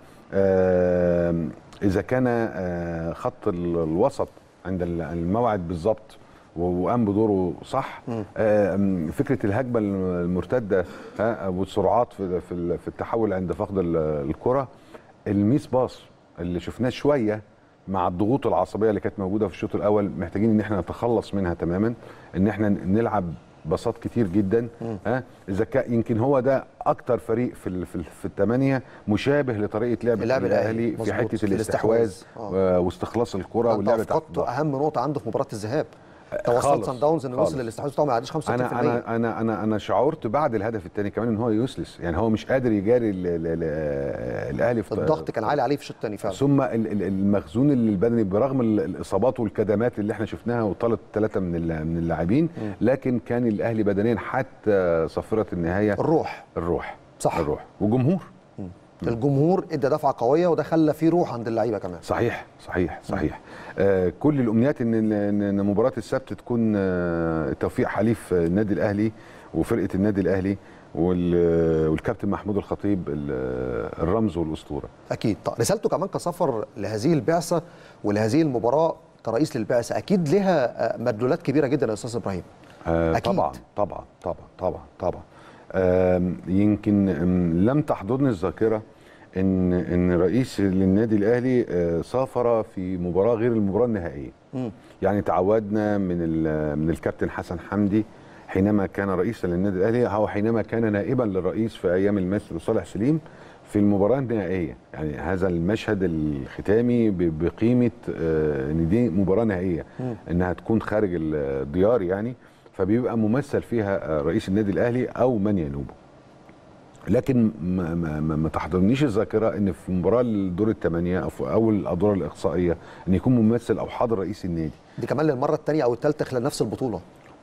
آم، اذا كان آه، خط ال- الوسط عند ال- الموعد بالظبط و- وقام بدوره صح آم، فكره الهجمه المرتده ها والسرعات في في ال- في التحول عند فقد ال- الكره الميس باص اللي شفناه شويه مع الضغوط العصبيه اللي كانت موجوده في الشوط الاول محتاجين ان احنا نتخلص منها تماما ان احنا نلعب باصات كتير جدا ها الذكاء يمكن هو ده اكتر فريق في ال- في, ال- في الثمانيه مشابه لطريقه لعب اللعب الاهلي الأهلي، في مظبوط، حته في الاستحواذ الاستحواذ. و- واستخلاص الكره انت واللعب تحت افقدت الضغط. اهم نقطه عنده في مباراه الذهاب توصلت خالص، سان داونز انه خالص. وصل للاستحواذ بتاعه ما يعديش 65% انا انا انا انا انا شعرت بعد الهدف الثاني كمان ان هو يوسلس يعني هو مش قادر يجاري ال- ال- ال- الاهلي في الضغط كان عالي عليه في الشوط الثاني فعلا ثم ال- ال- المخزون البدني برغم ال- الاصابات والكدمات اللي احنا شفناها وطالت ثلاثه من ال- من اللاعبين لكن كان الاهلي بدنيا حتى صفره النهايه الروح الروح صح. الروح وجمهور الجمهور ادى دفعه قويه وده خلى فيه روح عند اللعيبه كمان صحيح صحيح صحيح آه كل الامنيات ان ان إن مباراه السبت تكون آه توفيق حليف النادي الاهلي وفرقه النادي الاهلي وال- والكابتن محمود الخطيب ال- الرمز والاسطوره اكيد طيب رسالته كمان كسفر لهذه البعثه ولهذه المباراه كرئيس للبعثه اكيد لها آه، مدلولات كبيره جدا يا استاذ ابراهيم آه أكيد. طبعا طبعا طبعا طبعا طبعا آم، يمكن آم، لم تحضرني الذاكره ان ان رئيس للنادي الاهلي آه، سافر في مباراه غير المباراه النهائيه يعني تعودنا من ال- من الكابتن حسن حمدي حينما كان رئيسا للنادي الاهلي او حينما كان نائبا للرئيس في ايام الماستر صالح سليم في المباراه النهائيه يعني هذا المشهد الختامي ب- بقيمه آه، ان دي مباراه نهائيه انها تكون خارج الديار يعني فبيبقى ممثل فيها آه، رئيس النادي الاهلي او من ينوبه لكن ما, ما, ما, ما تحضرنيش الذاكره ان في مباراه الدور الثمانيه او في اول الادوار الاقصائيه ان يكون ممثل او حاضر رئيس النادي دي كمان للمره الثانيه او الثالثه خلال نفس البطوله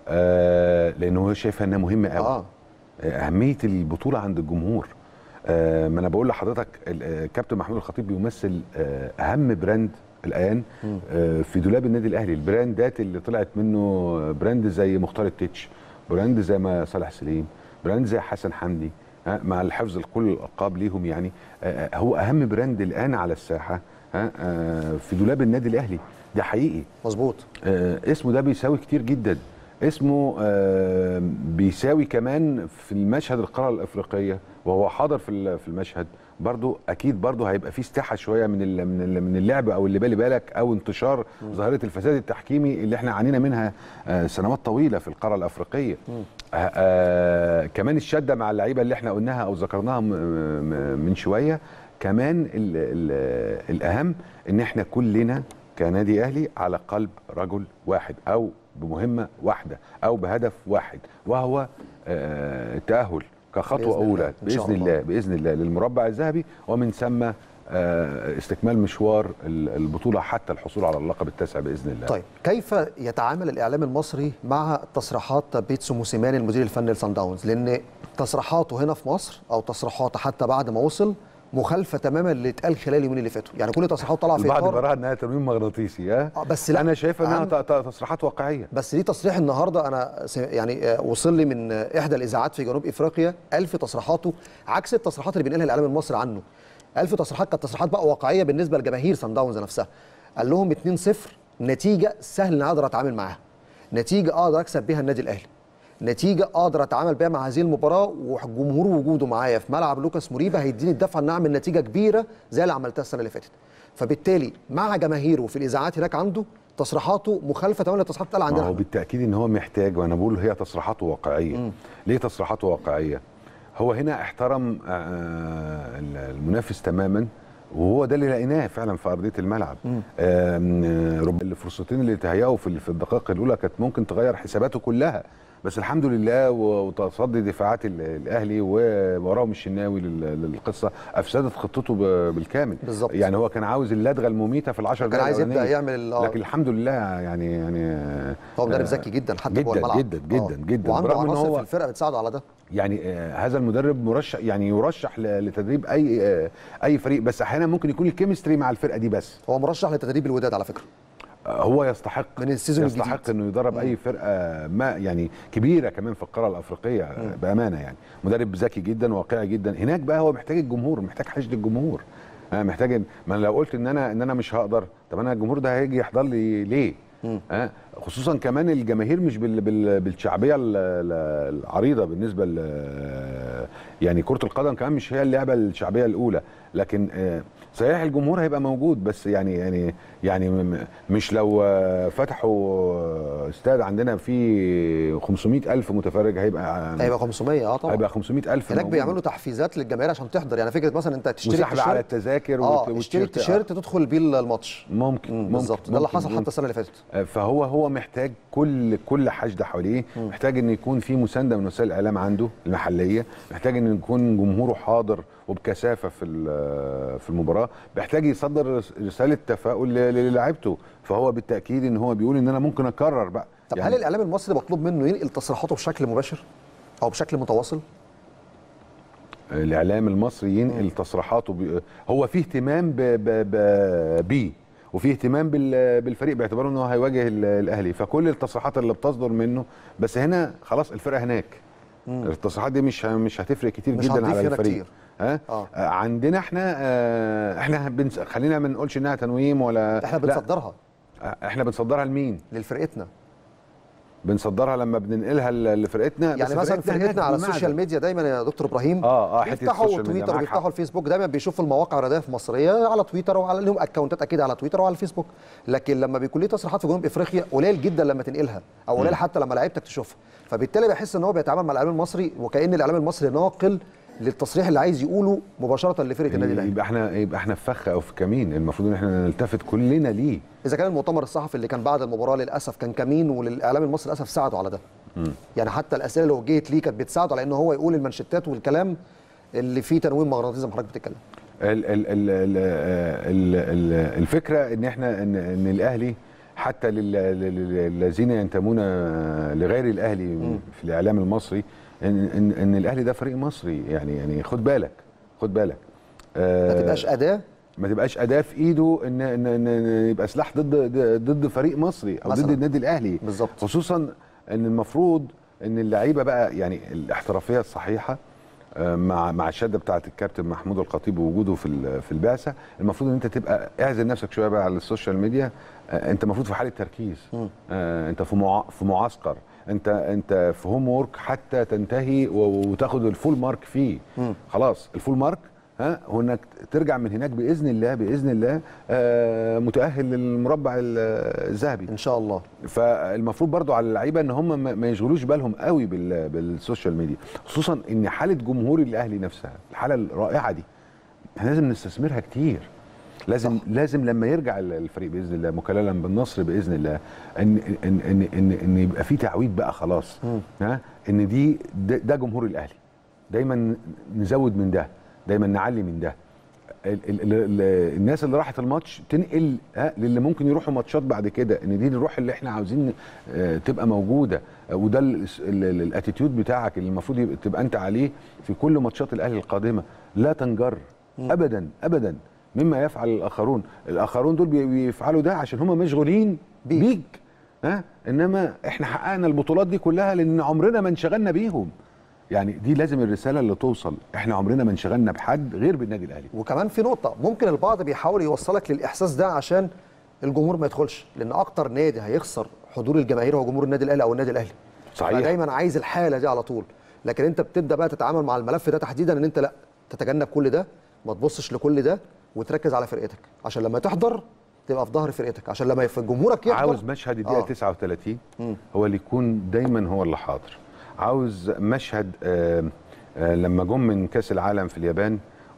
آه لان هو شايفها انها مهمه قوي اه آه. اهميه البطوله عند الجمهور آه ما انا بقول لحضرتك ال- آه، كابتن محمود الخطيب بيمثل آه اهم براند الان آه في دولاب النادي الاهلي البراندات اللي طلعت منه براند زي مختار التتش براند زي ما صالح سليم براند زي حسن حمدي آه مع الحفظ لكل الالقاب ليهم يعني آه آه، هو اهم براند الان على الساحه آه آه في دولاب النادي الاهلي ده حقيقي مظبوط آه، اسمه ده بيساوي كتير جدا اسمه آه، بيساوي كمان في المشهد القاره الافريقيه وهو حاضر في ال- في المشهد برضو اكيد برضو هيبقى فيه استحى شويه من ال- من ال- من اللعب او اللي بالي بالك او انتشار ظاهره الفساد التحكيمي اللي احنا عانينا منها آه، سنوات طويله في القاره الافريقيه آه، آه، كمان الشده مع اللعيبه اللي احنا قلناها او ذكرناها م- م- من شويه كمان ال ال الاهم ان احنا كلنا كنادي اهلي على قلب رجل واحد او بمهمه واحده او بهدف واحد وهو آه، التاهل كخطوه بإذن الله، اولى إن شاء باذن الله. الله باذن الله للمربع الذهبي ومن ثم آه، استكمال مشوار ال- البطوله حتى الحصول على اللقب التاسع باذن الله طيب كيف يتعامل الاعلام المصري مع تصريحات بيتسو موسيماني المدير الفني لسان داونز لان تصريحاته هنا في مصر او تصريحاته حتى بعد ما وصل مخالفه تماما اللي اتقال خلال اليومين اللي فاتوا يعني كل تصريحاته طالعه في البعض اطار براها انها ترميم مغناطيسي ها آه، بس لا. انا شايف انها عم- ت- ت- تصريحات واقعيه بس ليه تصريح النهارده انا س- يعني آه، وصل لي من آه، احدى الاذاعات في جنوب افريقيا قال في تصريحاته عكس التصريحات اللي بينقلها الاعلام المصري عنه قال في تصريحات كانت تصريحات بقى واقعيه بالنسبه لجماهير سان داونز نفسها قال لهم 2-0 نتيجه سهل ان اقدر اتعامل معاها نتيجه اقدر اكسب بيها النادي الاهلي نتيجه اقدر اتعامل بيها مع هذه المباراه والجمهور وجوده معايا في ملعب لوكاس مريبا هيديني الدفعه ان اعمل نتيجه كبيره زي اللي عملتها السنه اللي فاتت فبالتالي مع جماهيره في الاذاعات هناك عنده تصريحاته مخالفه تماما للتصريحات اللي ما عندنا هو إحنا. بالتاكيد ان هو محتاج وانا بقول هي تصريحاته واقعيه ليه تصريحاته واقعيه هو هنا احترم آه، المنافس تماما وهو ده اللي لقيناه فعلا في ارضيه الملعب آم، آه، رب الفرصتين اللي تهيأوا في في الدقائق الاولى كانت ممكن تغير حساباته كلها بس الحمد لله و- وتصدي دفاعات ال- الاهلي ووراهم الشناوي لل- للقصه افسدت خطته ب- بالكامل بالظبط. يعني هو كان عاوز اللدغه المميته في العشر كان دقائق عايز يبدا الأولانية. يعمل ال- آه. لكن الحمد لله يعني يعني هو مدرب آه، ذكي جدا حتى جدا جوه الملعب جدا جدا آه. جدا وعنده برغم ان عناصر هو في الفرقه بتساعده على ده يعني آه هذا المدرب مرشح يعني يرشح ل- لتدريب اي آه اي فريق بس احيانا ممكن يكون الكيمستري مع الفرقه دي بس هو مرشح لتدريب الوداد على فكره آه هو يستحق من السيزون يستحق الجديد. انه يدرب اي فرقه ما يعني كبيره كمان في القاره الافريقيه بامانه يعني مدرب ذكي جدا واقعي جدا هناك بقى هو محتاج الجمهور محتاج حشد الجمهور آه محتاج إن- ما أنا لو قلت ان انا ان انا مش هقدر طب انا الجمهور ده هيجي يحضر لي ليه آه خصوصا كمان الجماهير مش بال بال بالشعبيه ال- ال- العريضه بالنسبه ل يعني كره القدم كمان مش هي اللعبه الشعبيه الاولى لكن آه صحيح الجمهور هيبقى موجود بس يعني يعني يعني م- مش لو آه، فتحوا استاد عندنا فيه 500 الف متفرج هيبقى هيبقى 500 اه طبعا هيبقى 500 الف هناك بيعملوا تحفيزات للجماهير عشان تحضر يعني فكره مثلا انت تشتري وسحب على التيشيرت التذاكر اه والت- اشتري والتيشيرت. التيشيرت تدخل بيه الماتش ممكن مم، ممكن بالظبط ده اللي ممكن- حصل ممكن. حتى السنه اللي فاتت فهو هو محتاج كل كل حشد حواليه محتاج ان يكون في مسانده من وسائل الاعلام عنده المحليه محتاج ان يكون جمهوره حاضر وبكثافه في ال- في المباراه محتاج يصدر رس- رساله تفاؤل ل- للاعيبته فهو بالتاكيد ان هو بيقول ان انا ممكن اكرر بقى طب هل الاعلام المصري مطلوب منه ينقل تصريحاته بشكل مباشر او بشكل متواصل الاعلام المصري ينقل تصريحاته بي... هو فيه اهتمام ب... ب... ب... بيه وفيه اهتمام بال... بالفريق باعتباره انه هيواجه ال- الاهلي فكل التصريحات اللي بتصدر منه بس هنا خلاص الفرقه هناك التصريحات دي مش ه- مش هتفرق كتير مش جدا هتضيف على هنا الفريق كتير. ها آه. آه. عندنا احنا آه احنا بنس... خلينا ما نقولش انها تنويم ولا احنا لا. بنصدرها آه، احنا بنصدرها لمين لفرقتنا بنصدرها لما بننقلها ل- لفرقتنا يعني بس مثلا فرقتنا هناك فرقتنا على بالمعدن. السوشيال ميديا دايما يا دكتور ابراهيم اه اه حته بيفتحوا السوشيال ميديا تويتر معاك وبيفتحوا حق. الفيسبوك دايما بيشوفوا المواقع الرياضيه في مصريه على تويتر وعلى لهم اكونتات اكيد على تويتر وعلى الفيسبوك لكن لما بيكون ليه تصريحات في جنوب افريقيا قليل جدا لما تنقلها او قليل حتى لما لعيبتك تشوفها فبالتالي بحس ان هو بيتعامل مع الاعلام المصري وكان الاعلام المصري ناقل للتصريح اللي عايز يقوله مباشره لفرقه النادي الاهلي يبقى احنا يبقى احنا في فخ او في كمين المفروض ان احنا نلتفت كلنا ليه اذا كان المؤتمر الصحفي اللي كان بعد المباراه للاسف كان كمين وللاعلام المصري للاسف ساعدوا على ده يعني حتى الاسئله اللي وجهت ليه كانت بتساعده على ان هو يقول المانشيتات والكلام اللي فيه تنويم مغناطيسي زي ما حضرتك بتتكلم ال ال ال ال ال ال الفكره ان احنا ان, إن الاهلي حتى لل- لل- للذين ينتمون لغير الاهلي في الاعلام المصري ان ان, إن الاهلي ده فريق مصري يعني يعني خد بالك خد بالك ما آه، تبقاش اداه ما تبقاش اداه في ايده ان ان, إن, إن يبقى سلاح ضد ضد فريق مصري او ضد مثلاً. النادي الاهلي بالظبط. خصوصا ان المفروض ان اللعيبه بقى يعني الاحترافيه الصحيحه آه، مع مع الشده بتاعه الكابتن محمود الخطيب ووجوده في ال- في البعثه المفروض ان انت تبقى اعزل نفسك شويه بقى على السوشيال ميديا آه، انت المفروض في حاله تركيز آه، انت في مع في معسكر انت انت في هوم وورك حتى تنتهي و- وتاخد الفول مارك فيه خلاص الفول مارك ها هو انك ترجع من هناك باذن الله باذن الله آه، متاهل للمربع ال- الذهبي ان شاء الله فالمفروض برضو على اللعيبه ان هم ما- ما يشغلوش بالهم قوي بال- بالسوشيال ميديا خصوصا ان حاله جمهور الاهلي نفسها الحاله الرائعه دي احنا لازم نستثمرها كتير لازم صح. لازم لما يرجع ال- الفريق باذن الله مكللا بالنصر باذن الله ان ان ان ان, إن يبقى في تعويض بقى خلاص ها ان دي ده, ده جمهور الاهلي دايما نزود من ده دايما نعلي من ده ال ال ال ال الناس اللي راحت الماتش تنقل ها للي ممكن يروحوا ماتشات بعد كده ان دي الروح اللي احنا عاوزين آه، تبقى موجوده آه، وده ال- ال- ال- الاتيتيود بتاعك اللي المفروض يبقى- تبقى انت عليه في كل ماتشات الاهلي القادمه لا تنجر ابدا ابدا مما يفعل الاخرون الاخرون دول بي- بيفعلوا ده عشان هم مشغولين بيك. بيك ها انما احنا حققنا البطولات دي كلها لان عمرنا ما انشغلنا بيهم يعني دي لازم الرساله اللي توصل احنا عمرنا ما انشغلنا بحد غير بالنادي الاهلي وكمان في نقطة ممكن البعض بيحاول يوصلك للإحساس ده عشان الجمهور ما يدخلش لأن أكتر نادي هيخسر حضور الجماهير هو جمهور النادي الأهلي أو النادي الأهلي صحيح. دايما عايز الحالة دي على طول لكن أنت بتبدأ بقى تتعامل مع الملف ده تحديدا إن أنت لا تتجنب كل ده ما تبصش لكل ده وتركز على فرقتك عشان لما تحضر تبقى في ظهر فرقتك عشان لما في جمهورك يحضر عاوز مشهد الدقيقه آه. آه. 39 هو اللي يكون دايما هو اللي حاضر عاوز مشهد آه آه لما جم من كاس العالم في اليابان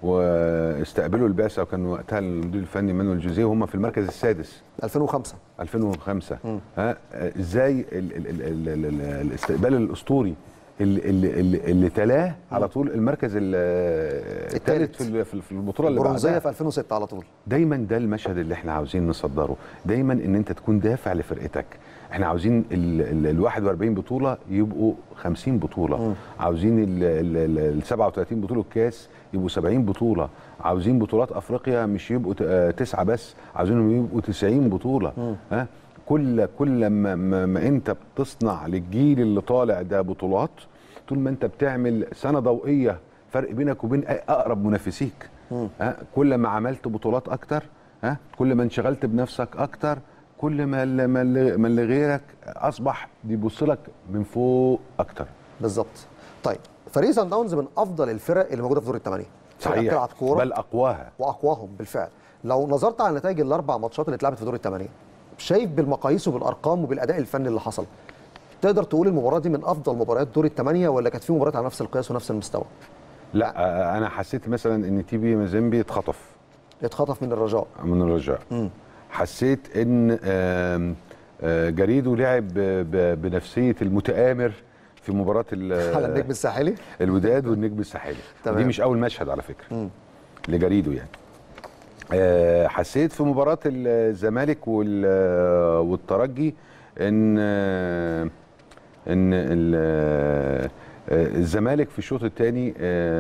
واستقبلوا البعثه وكان وقتها المدير الفني مانويل جوزيه وهم في المركز السادس 2005 2005 ها آه، ازاي ال ال ال ال ال ال الاستقبال الاسطوري اللي, اللي, اللي, اللي تلاه على طول المركز ال- الثالث في ال- في في البطوله اللي البرونزية بعدها في 2006 على طول دايما ده المشهد اللي احنا عاوزين نصدره دايما ان انت تكون دافع لفرقتك احنا عاوزين ال, ال, ال 41 بطوله يبقوا 50 بطوله عاوزين ال, ال, ال, ال 37 بطوله كاس يبقوا 70 بطوله عاوزين بطولات افريقيا مش يبقوا ت- آه، تسعه بس عاوزينهم يبقوا 90 بطوله ها كل كل ما, ما, ما انت بتصنع للجيل اللي طالع ده بطولات طول ما انت بتعمل سنه ضوئيه فرق بينك وبين اقرب منافسيك ها كل ما عملت بطولات اكتر ها كل ما انشغلت بنفسك اكتر كل ما اللي, ما اللي, ما اللي غيرك اصبح بيبص لك من فوق اكتر بالظبط طيب فريق سان داونز من افضل الفرق اللي موجوده في دور الثمانيه فرقة صحيح بتلعب كوره بل اقواها واقواهم بالفعل لو نظرت على نتائج الاربع ماتشات اللي اتلعبت في دور الثمانيه شايف بالمقاييس وبالارقام وبالاداء الفني اللي حصل تقدر تقول المباراه دي من افضل مباريات دور الثمانيه ولا كانت في مباريات على نفس القياس ونفس المستوى لا آه، انا حسيت مثلا ان تي بي مازيمبي اتخطف اتخطف من الرجاء من الرجاء حسيت ان آم، آه، جريدو لعب ب- ب- بنفسيه المتآمر في مباراه ال- على النجم الساحلي الوداد والنجم الساحلي تمام. دي مش اول مشهد على فكره لجريدو يعني آه، حسيت في مباراه الزمالك وال- والترجي ان آه، ان ال- آه، الزمالك في الشوط الثاني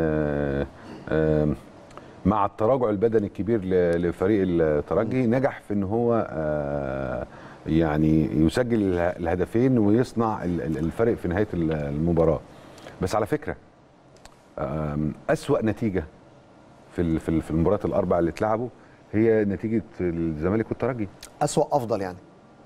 مع التراجع البدني الكبير ل- لفريق الترجي نجح في ان هو آه، يعني يسجل اله- الهدفين ويصنع ال- ال- الفرق في نهايه ال- المباراه بس على فكره آم، أسوأ نتيجة في ال- في ال- في المباريات الأربع اللي اتلعبوا هي نتيجة الزمالك والترجي اسوا افضل يعني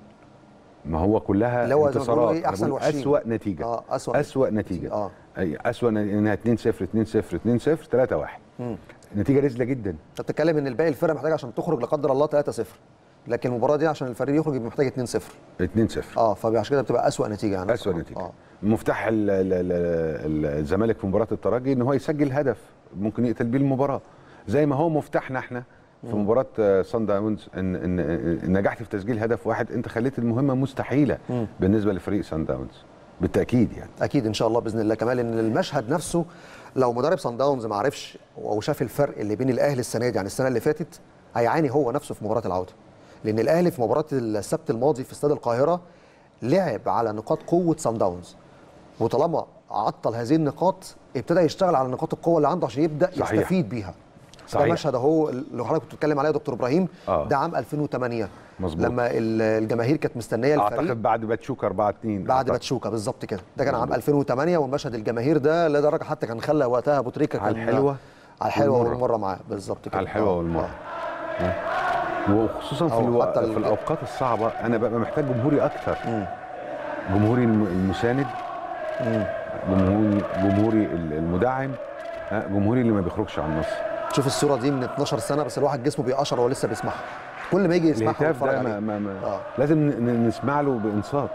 ما هو كلها اللي هو زي ما بيقولوا انتصارات إيه، أحسن أنا بقول وحشين. أسوأ نتيجة اه اسوا أسوأ نتيجة اه أي أسوأ ن- إنها 2-0 2-0 2-0 3-1 نتيجة رزلة جدا انت بتتكلم ان الباقي الفرق محتاج عشان تخرج لا قدر الله 3-0 لكن المباراه دي عشان الفريق يخرج يبقى محتاج 2-0 2-0 اه فعشان كده بتبقى اسوا نتيجه يعني أسوأ آه. نتيجة اه مفتاح ال- ال- ال- ال- الزمالك في مباراة الترجي ان هو يسجل هدف ممكن يقتل بيه المباراة زي ما هو مفتاحنا احنا في مباراة آه، صن داونز ان ان إن نجحت في تسجيل هدف واحد انت خليت المهمة مستحيلة بالنسبة لفريق صن داونز بالتأكيد يعني اكيد ان شاء الله باذن الله كمان ان المشهد نفسه لو مدرب صن داونز ما عرفش او شاف الفرق اللي بين الاهلي السنه دي عن السنه اللي فاتت هيعاني هو نفسه في مباراه العوده لان الاهلي في مباراه السبت الماضي في استاد القاهره لعب على نقاط قوه صن داونز وطالما عطل هذه النقاط ابتدى يشتغل على نقاط القوه اللي عنده عشان يبدا صحيح. يستفيد بيها صحيح. ده مشهد اهو اللي حضرتك كنت بتتكلم عليه يا دكتور ابراهيم آه. ده عام 2008 مظبوط. لما ال- الجماهير كانت مستنيه الفريق اعتقد بعد باتشوكا 4 2 بعد باتشوكا بالظبط كده ده كان عام 2008 والمشهد الجماهير ده لدرجه حتى كان خلى وقتها ابو تريكه على كان الحلوة على الحلوه والمرة. والمره معاه بالظبط كده على الحلوة آه، والمرة. آه. وخصوصا في, أو الو... حتى ال- في الاوقات الصعبه انا ببقى محتاج جمهوري اكتر جمهوري الم- المساند جمهوري جمهوري ال- المدعم ها، جمهوري اللي ما بيخرجش عن النص شوف الصوره دي من 12 سنه بس الواحد جسمه بيقشر وهو لسه بيسمعها كل ما يجي يسمعها الهتاف ويتفرج ده ما عليه ما ما آه. لازم ن- ن- نسمع له بانصات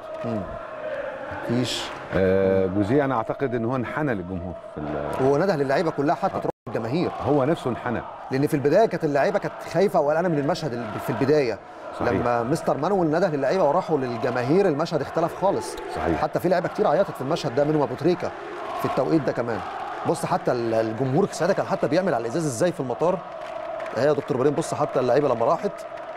مفيش آه جوزيه انا اعتقد ان هو انحنى للجمهور في ال- هو نده للعيبه كلها حتى تروح الجماهير هو نفسه انحنى لان في البدايه كانت اللعيبه كانت خايفه وقلقانه من المشهد ال- في البدايه صحيح. لما مستر مانويل نده للعيبه وراحوا للجماهير المشهد اختلف خالص صحيح. حتى في لعيبه كتير عيطت في المشهد ده منهم ابو تريكه في التوقيت ده كمان بص حتى ال- الجمهور ساعتها كان حتى بيعمل على الازاز ازاي في المطار اهي يا دكتور ابراهيم بص حتى اللعيبه لما راحت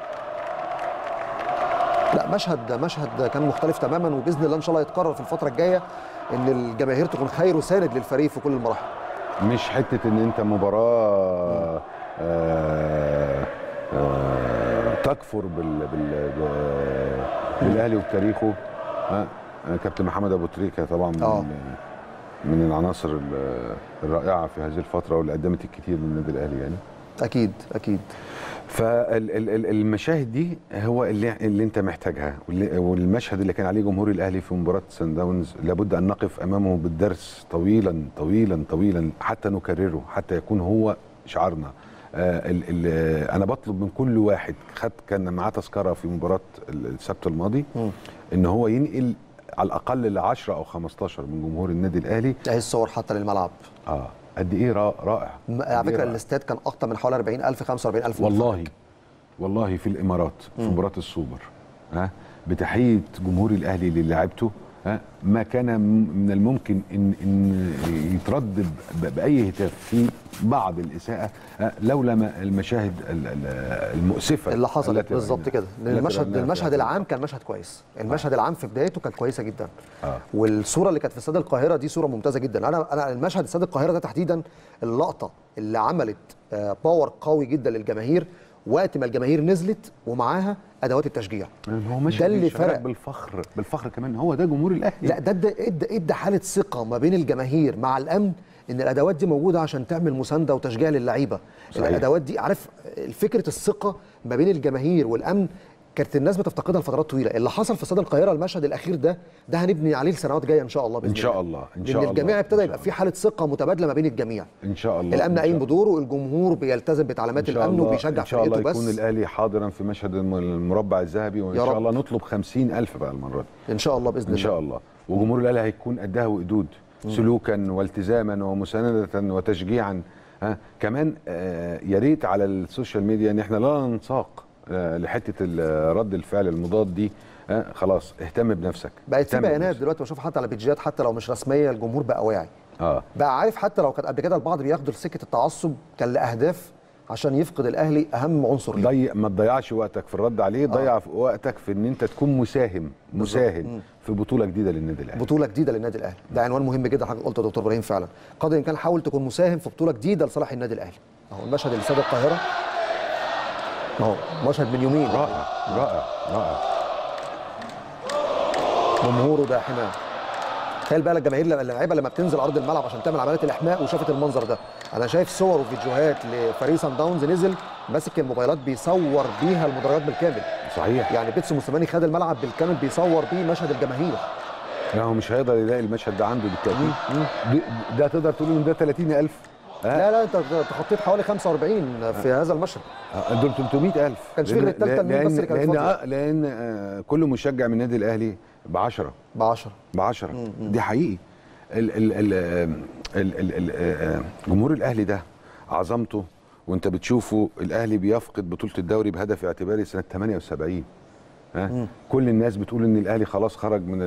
لا مشهد مشهد كان مختلف تماما وباذن الله ان شاء الله يتكرر في الفتره الجايه ان الجماهير تكون خير وساند للفريق في كل المراحل مش حته ان انت مباراه آه آه تكفر بال بال بال- بالاهلي وبتاريخه ها آه، كابتن محمد ابو تريكه طبعا آه. من, من العناصر ال- الرائعه في هذه الفتره واللي قدمت الكثير للنادي الاهلي يعني اكيد اكيد فالمشاهد دي هو اللي, اللي انت محتاجها واللي- والمشهد اللي كان عليه جمهور الاهلي في مباراه سان داونز لابد ان نقف امامه بالدرس طويلا طويلا طويلا حتى نكرره حتى يكون هو شعارنا آه ال ال انا بطلب من كل واحد خد كان معاه تذكره في مباراه السبت الماضي ان هو ينقل على الاقل ل 10 او 15 من جمهور النادي الاهلي اهي الصور حتى للملعب اه قد ايه را- رائع م- قد على إيه فكره رائع. الاستاد كان اكتر من حوالي 40000 45000 والله والله في الامارات في مباراه السوبر ها بتحيه جمهور الاهلي للاعبته ها ما كان م- من الممكن ان ان يترد ب- باي هتاف في بعض الاساءه ها، لولا ما المشاهد ال- ال- المؤسفه اللي حصلت التي بالظبط رأيناها. كده لان التي المشهد رأيناها في المشهد هذا العام كان مشهد كويس المشهد العام في بدايته كانت كويسه جدا آه. والصوره اللي كانت في استاد القاهره دي صوره ممتازه جدا انا انا المشهد استاد القاهره ده تحديدا اللقطه اللي عملت آه، باور قوي جدا للجماهير وقت ما الجماهير نزلت ومعاها ادوات التشجيع هو ماشي ده اللي بيشغلك فرق. بالفخر بالفخر كمان هو ده جمهور الاهلي لا ده ادى ادى ادى حاله ثقه ما بين الجماهير مع الامن ان الادوات دي موجوده عشان تعمل مسانده وتشجيع للعيبه صحيح. الادوات دي عارف فكره الثقه ما بين الجماهير والامن كانت الناس بتفتقدها لفترات طويله اللي حصل في استاد القاهره المشهد الاخير ده ده هنبني عليه لسنوات جايه ان شاء الله باذن ان شاء الله الله ان لان شاء الله الجميع إن ابتدى شاء يبقى الله. في حاله ثقه متبادله ما بين الجميع ان شاء الله الامن إن قايم شاء بدوره الجمهور بيلتزم بتعليمات إن شاء الامن الله- وبيشجع ان شاء الله فرقته يكون بس الاهلي حاضرا في مشهد الم- المربع الذهبي وان يا شاء رب. الله نطلب خمسين ألف بقى المره دي ان شاء الله باذن ان الله شاء الله وجمهور الاهلي هيكون قدها وقدود سلوكا والتزاما ومسانده وتشجيعا ها كمان آه، يا ريت على السوشيال ميديا ان احنا لا ننساق آه، لحته ال- رد الفعل المضاد دي ها خلاص اهتم بنفسك بقت في اهتم بيانات بنفسك. دلوقتي بشوف حتى على بيجات حتى لو مش رسميه الجمهور بقى واعي اه بقى عارف حتى لو كانت قبل كده البعض بياخدوا سكه التعصب كان لاهداف عشان يفقد الاهلي اهم عنصر ليه ضيع ما تضيعش وقتك في الرد عليه ضيع في وقتك في ان انت تكون مساهم مساهم في بطوله جديده للنادي الاهلي بطوله جديده للنادي الاهلي ده عنوان مهم جدا حضرتك قلته يا دكتور ابراهيم فعلا قدر الامكان حاول تكون مساهم في بطوله جديده لصالح النادي الاهلي اهو المشهد اللي استاد القاهره اهو مشهد من يومين رائع رائع رائع جمهوره ده حماه تخيل بقى الجماهير لما- اللعيبه لما بتنزل ارض الملعب عشان تعمل عمليه الاحماء وشافت المنظر ده انا شايف صور وفيديوهات لفريق سان داونز نزل ماسك الموبايلات بيصور بيها المدرجات بالكامل صحيح يعني بيتسو موسيماني خد الملعب بالكامل بيصور بيه مشهد الجماهير لا هو مش هيقدر يلاقي المشهد ده عنده بالتاكيد دي- ده تقدر تقول ان ده 30000 ها لا لا انت تخطيت حوالي 45 في هذا المشهد آه، دول 300000 كانش في غير التالتة المين بس اللي كانت لان فاضية. آه، لان آه، كل مشجع من النادي الاهلي ب 10 ب 10 ب 10 دي حقيقي ال ال ال ال ال ال آه، جمهور الاهلي ده عظمته وانت بتشوفه الاهلي بيفقد بطوله الدوري بهدف اعتباري سنه 78 ها كل الناس بتقول ان الاهلي خلاص خرج من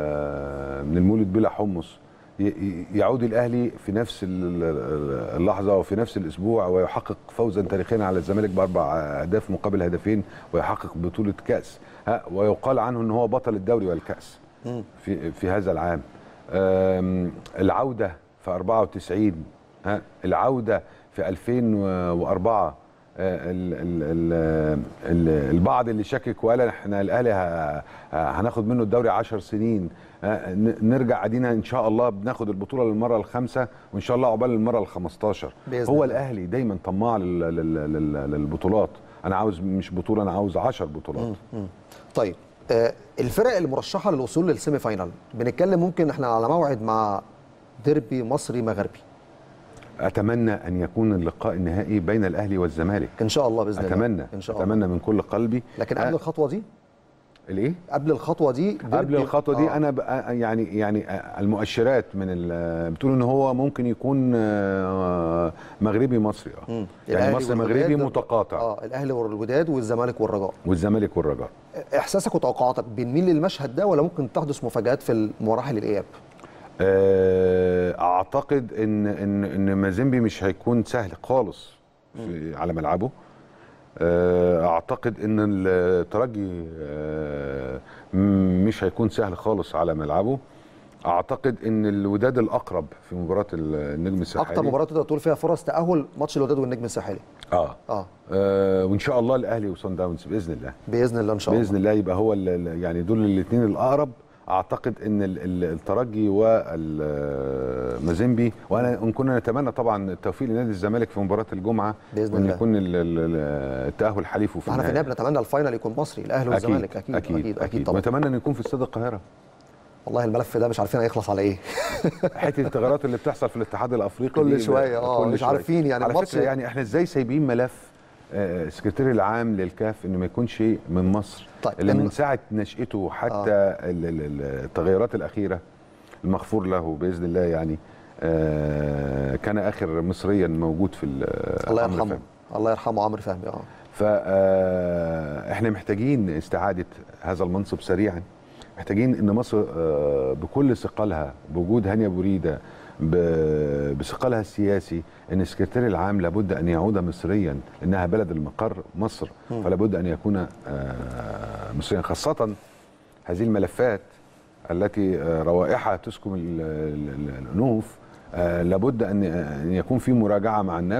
ال- من المولد بلا حمص ي- ي- يعود الاهلي في نفس ال- ال- اللحظه وفي نفس الاسبوع ويحقق فوزا تاريخيا على الزمالك باربع اهداف مقابل هدفين ويحقق بطوله كاس ها ويقال عنه ان هو بطل الدوري والكاس في في هذا العام آم، العوده في 94 ها العوده في 2004 آه، ال- ال- ال- ال- البعض اللي شكك وقال احنا الاهلي ه- هناخد منه الدوري 10 سنين آه، ن- نرجع ادينا ان شاء الله بناخد البطوله للمره الخامسه وان شاء الله عقبال المره ال 15 بإذن هو الله. الاهلي دايما طماع لل- لل- لل- للبطولات انا عاوز مش بطوله انا عاوز 10 بطولات طيب آه الفرق المرشحه للوصول للسيمي فاينال بنتكلم ممكن احنا على موعد مع ديربي مصري مغربي اتمنى ان يكون اللقاء النهائي بين الاهلي والزمالك ان شاء الله باذن الله اتمنى ان شاء الله اتمنى من كل قلبي لكن آه، قبل الخطوه دي الايه قبل الخطوه دي قبل ديربي- الخطوه دي آه. انا بقى يعني يعني المؤشرات من ال- بتقول ان هو ممكن يكون آه، مغربي مصري اه يعني الأهلي مصري والوداد- مغربي متقاطع اه الاهلي والوداد والزمالك والرجاء والزمالك والرجاء احساسك وتوقعاتك بنميل للمشهد ده ولا ممكن تحدث مفاجات في مراحل الاياب آه، اعتقد ان ان ان مازيمبي مش هيكون سهل خالص في على ملعبه آه، اعتقد ان الترجي آه، م- مش هيكون سهل خالص على ملعبه اعتقد ان الوداد الاقرب في مباراه النجم الساحلي اكتر مباراه تقدر تقول فيها فرص تاهل ماتش الوداد والنجم الساحلي اه, اه آه وان شاء الله الاهلي وصن داونز باذن الله باذن الله ان شاء الله باذن الله يبقى هو ال- ال- يعني دول الاثنين الاقرب اعتقد ان ال- ال- الترجي والمازيمبي وانا ان كنا نتمنى طبعا التوفيق لنادي الزمالك في مباراه الجمعه بإذن وان الله. يكون ال- ال- التاهل حليفه في احنا في النهايه النهايه بنتمنى الفاينل يكون مصري الاهلي والزمالك اكيد اكيد اكيد, أكيد طبعا ونتمنى ان يكون في استاد القاهره والله الملف ده مش عارفين هيخلص على ايه حته التغيرات اللي بتحصل في الاتحاد الافريقي كل دي شوية، آه، مش عارفين يعني على الماتش- فكره يعني احنا ازاي سايبين ملف آه، السكرتير العام للكاف انه ما يكونش من مصر طيب، اللي من الم- ساعه نشاته حتى ال- ال- ال- التغيرات الاخيره المغفور له باذن الله يعني آه، كان اخر مصريا موجود في ال- الله عمرو يرحمه فهمي. الله يرحمه عمرو فهمي اه فاحنا محتاجين استعاده هذا المنصب سريعا محتاجين ان مصر آه، بكل ثقلها بوجود هانيا بوريده ب- بثقلها السياسي ان السكرتير العام لابد ان يعود مصريا لانها بلد المقر مصر فلا بد ان يكون آه، مصريا خاصه هذه الملفات التي آه، روائحها تسكم ال- ال- ال- الانوف آه، لابد ان ان يكون في مراجعه مع النفس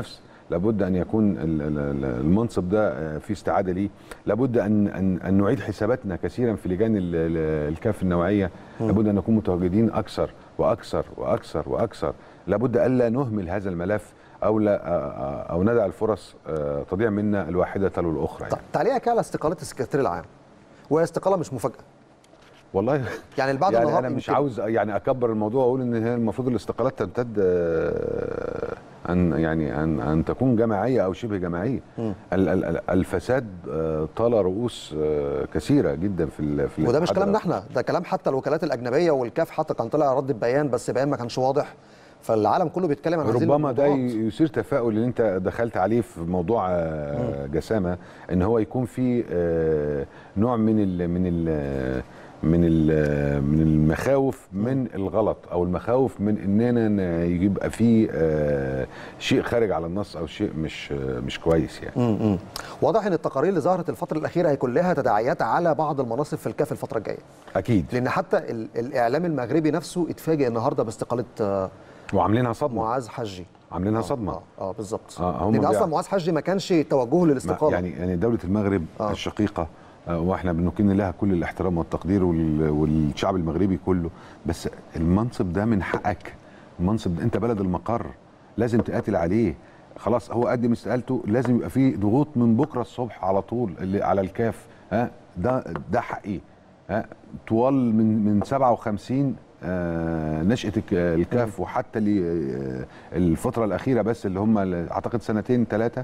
لابد ان يكون ال- ال- ال- المنصب ده آه، في استعاده ليه لابد ان ان, أن نعيد حساباتنا كثيرا في لجان ال- ال- الكاف النوعيه لابد ان نكون متواجدين اكثر واكثر واكثر واكثر لابد الا نهمل هذا الملف او لا آه، او ندع الفرص آه، تضيع منا الواحده تلو الاخرى طب يعني. تعليقك على استقاله السكرتير العام وهي استقاله مش مفاجاه والله يعني البعض يعني النهار انا مش يمكن- عاوز يعني اكبر الموضوع واقول ان هي المفروض الاستقالات تمتد آه، ان يعني ان ان تكون جماعيه او شبه جماعيه ال- ال- ال- الفساد آه، طال رؤوس آه، كثيره جدا في ال- في وده مش الاتحاد كلامنا احنا ده كلام حتى الوكالات الاجنبيه والكاف حتى كان طلع رد بيان بس بيان ما كانش واضح فالعالم كله بيتكلم عن هذه ربما ده الموضوعات. يثير تفاؤل اللي انت دخلت عليه في موضوع آه، جسامه ان هو يكون في آه، نوع من ال من ال من ال من المخاوف من الغلط او المخاوف من اننا ن- يبقى في آه، شيء خارج على النص او شيء مش آه، مش كويس يعني م-م. واضح ان التقارير اللي ظهرت الفتره الاخيره هيكون لها تداعيات على بعض المناصب في الكاف الفتره الجايه اكيد لان حتى ال- الاعلام المغربي نفسه اتفاجئ النهارده باستقاله آه، وعاملينها صدمه معاذ حجي عاملينها صدمه اه, آه بالظبط آه، هم لان اصلا بيع- معاذ حجي ما كانش توجهه ما- للاستقاله يعني يعني دوله المغرب آه. آه. الشقيقه آه، واحنا بنكن لها كل الاحترام والتقدير وال- والشعب المغربي كله بس المنصب ده من حقك المنصب ده انت بلد المقر لازم تقاتل عليه خلاص هو قدم استقالته لازم يبقى فيه ضغوط من بكره الصبح على طول اللي على الكاف ها ده ده حقي ها طوال من من 57 آه نشأة الك- الكاف وحتى اللي آه الفترة الأخيرة بس اللي هم اللي أعتقد سنتين ثلاثة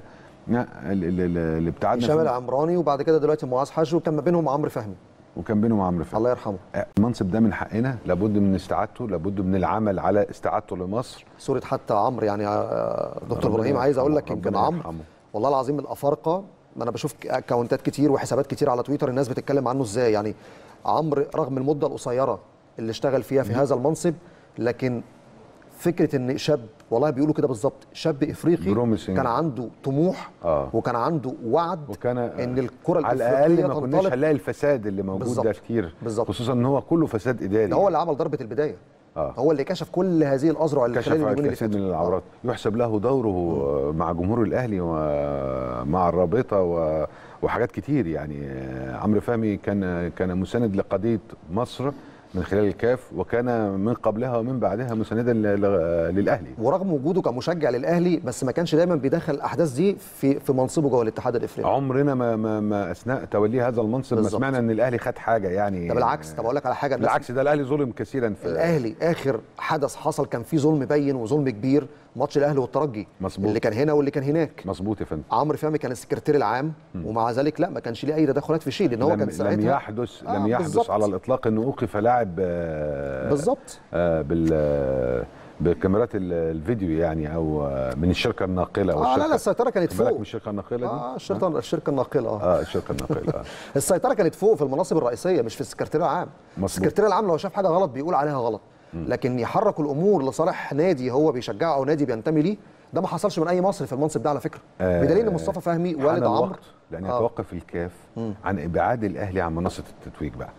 اللي ابتعدنا هشام فيه. العمراني وبعد كده دلوقتي معاذ حجي وكان ما بينهم عمرو فهمي وكان بينهم عمرو فهمي الله يرحمه المنصب ده من حقنا لابد من استعادته لابد من العمل على استعادته لمصر صوره حتى عمرو يعني آه، دكتور ربنا ابراهيم عايز اقول لك يرحمه، يمكن ربنا عمرو يرحمه. والله العظيم الافارقه انا بشوف اكونتات كتير وحسابات كتير على تويتر الناس بتتكلم عنه ازاي يعني عمرو رغم المده القصيره اللي اشتغل فيها في هذا المنصب لكن فكره ان شاب والله بيقولوا كده بالظبط شاب افريقي Promising. كان عنده طموح آه. وكان عنده وعد وكان ان الكره على الافريقيه الاقل ما كناش تنطلق هنلاقي الفساد اللي موجود بالظبط. ده كتير بالظبط. خصوصا ان هو كله فساد اداري ده هو اللي عمل ضربه البدايه آه. هو اللي كشف كل هذه الاذرع اللي كشف خلال عن اليومين اللي الكثير فاتوا من العورات يحسب له دوره مع جمهور الاهلي ومع الرابطه و- وحاجات كتير يعني عمرو فهمي كان كان مساند لقضيه مصر من خلال الكاف وكان من قبلها ومن بعدها مساندا ل- ل- للاهلي ورغم وجوده كمشجع للاهلي بس ما كانش دايما بيدخل الاحداث دي في في منصبه جوه الاتحاد الافريقي عمرنا ما, ما, ما اثناء توليه هذا المنصب ما بالظبط. سمعنا ان الاهلي خد حاجه يعني ده بالعكس طب اقول لك على حاجه الناس- بالعكس ده الاهلي ظلم كثيرا في الاهلي اخر حدث حصل كان فيه ظلم بين وظلم كبير ماتش الاهلي والترجي مظبوط. اللي كان هنا واللي كان هناك مظبوط يا فندم عمرو فهمي كان السكرتير العام ومع ذلك لا ما كانش ليه اي تدخلات في شيء لان هو لم, كان لم ساعتها يحدث آه، لم يحدث بالظبط. على الاطلاق انه اوقف لاعب آه، بالظبط آه، بال آه، بكاميرات ال- الفيديو يعني او آه، من الشركه الناقله اه لا والشركة- لا السيطره كانت خد بالك من فوق الشركه الناقله دي اه الشركه الشركه الناقله اه اه الشركه الناقله آه. السيطره كانت فوق في المناصب الرئيسيه مش في السكرتير العام مظبوط. السكرتير العام لو شاف حاجه غلط بيقول عليها غلط لكن يحرك الامور لصالح نادي هو بيشجعه او نادي بينتمي ليه ده ما حصلش من اي مصري في المنصب ده على فكره آه، بدليل ان مصطفى فهمي حان والد عمرو الوقت لان آه. يتوقف الكاف عن ابعاد الاهلي عن منصه التتويج بقى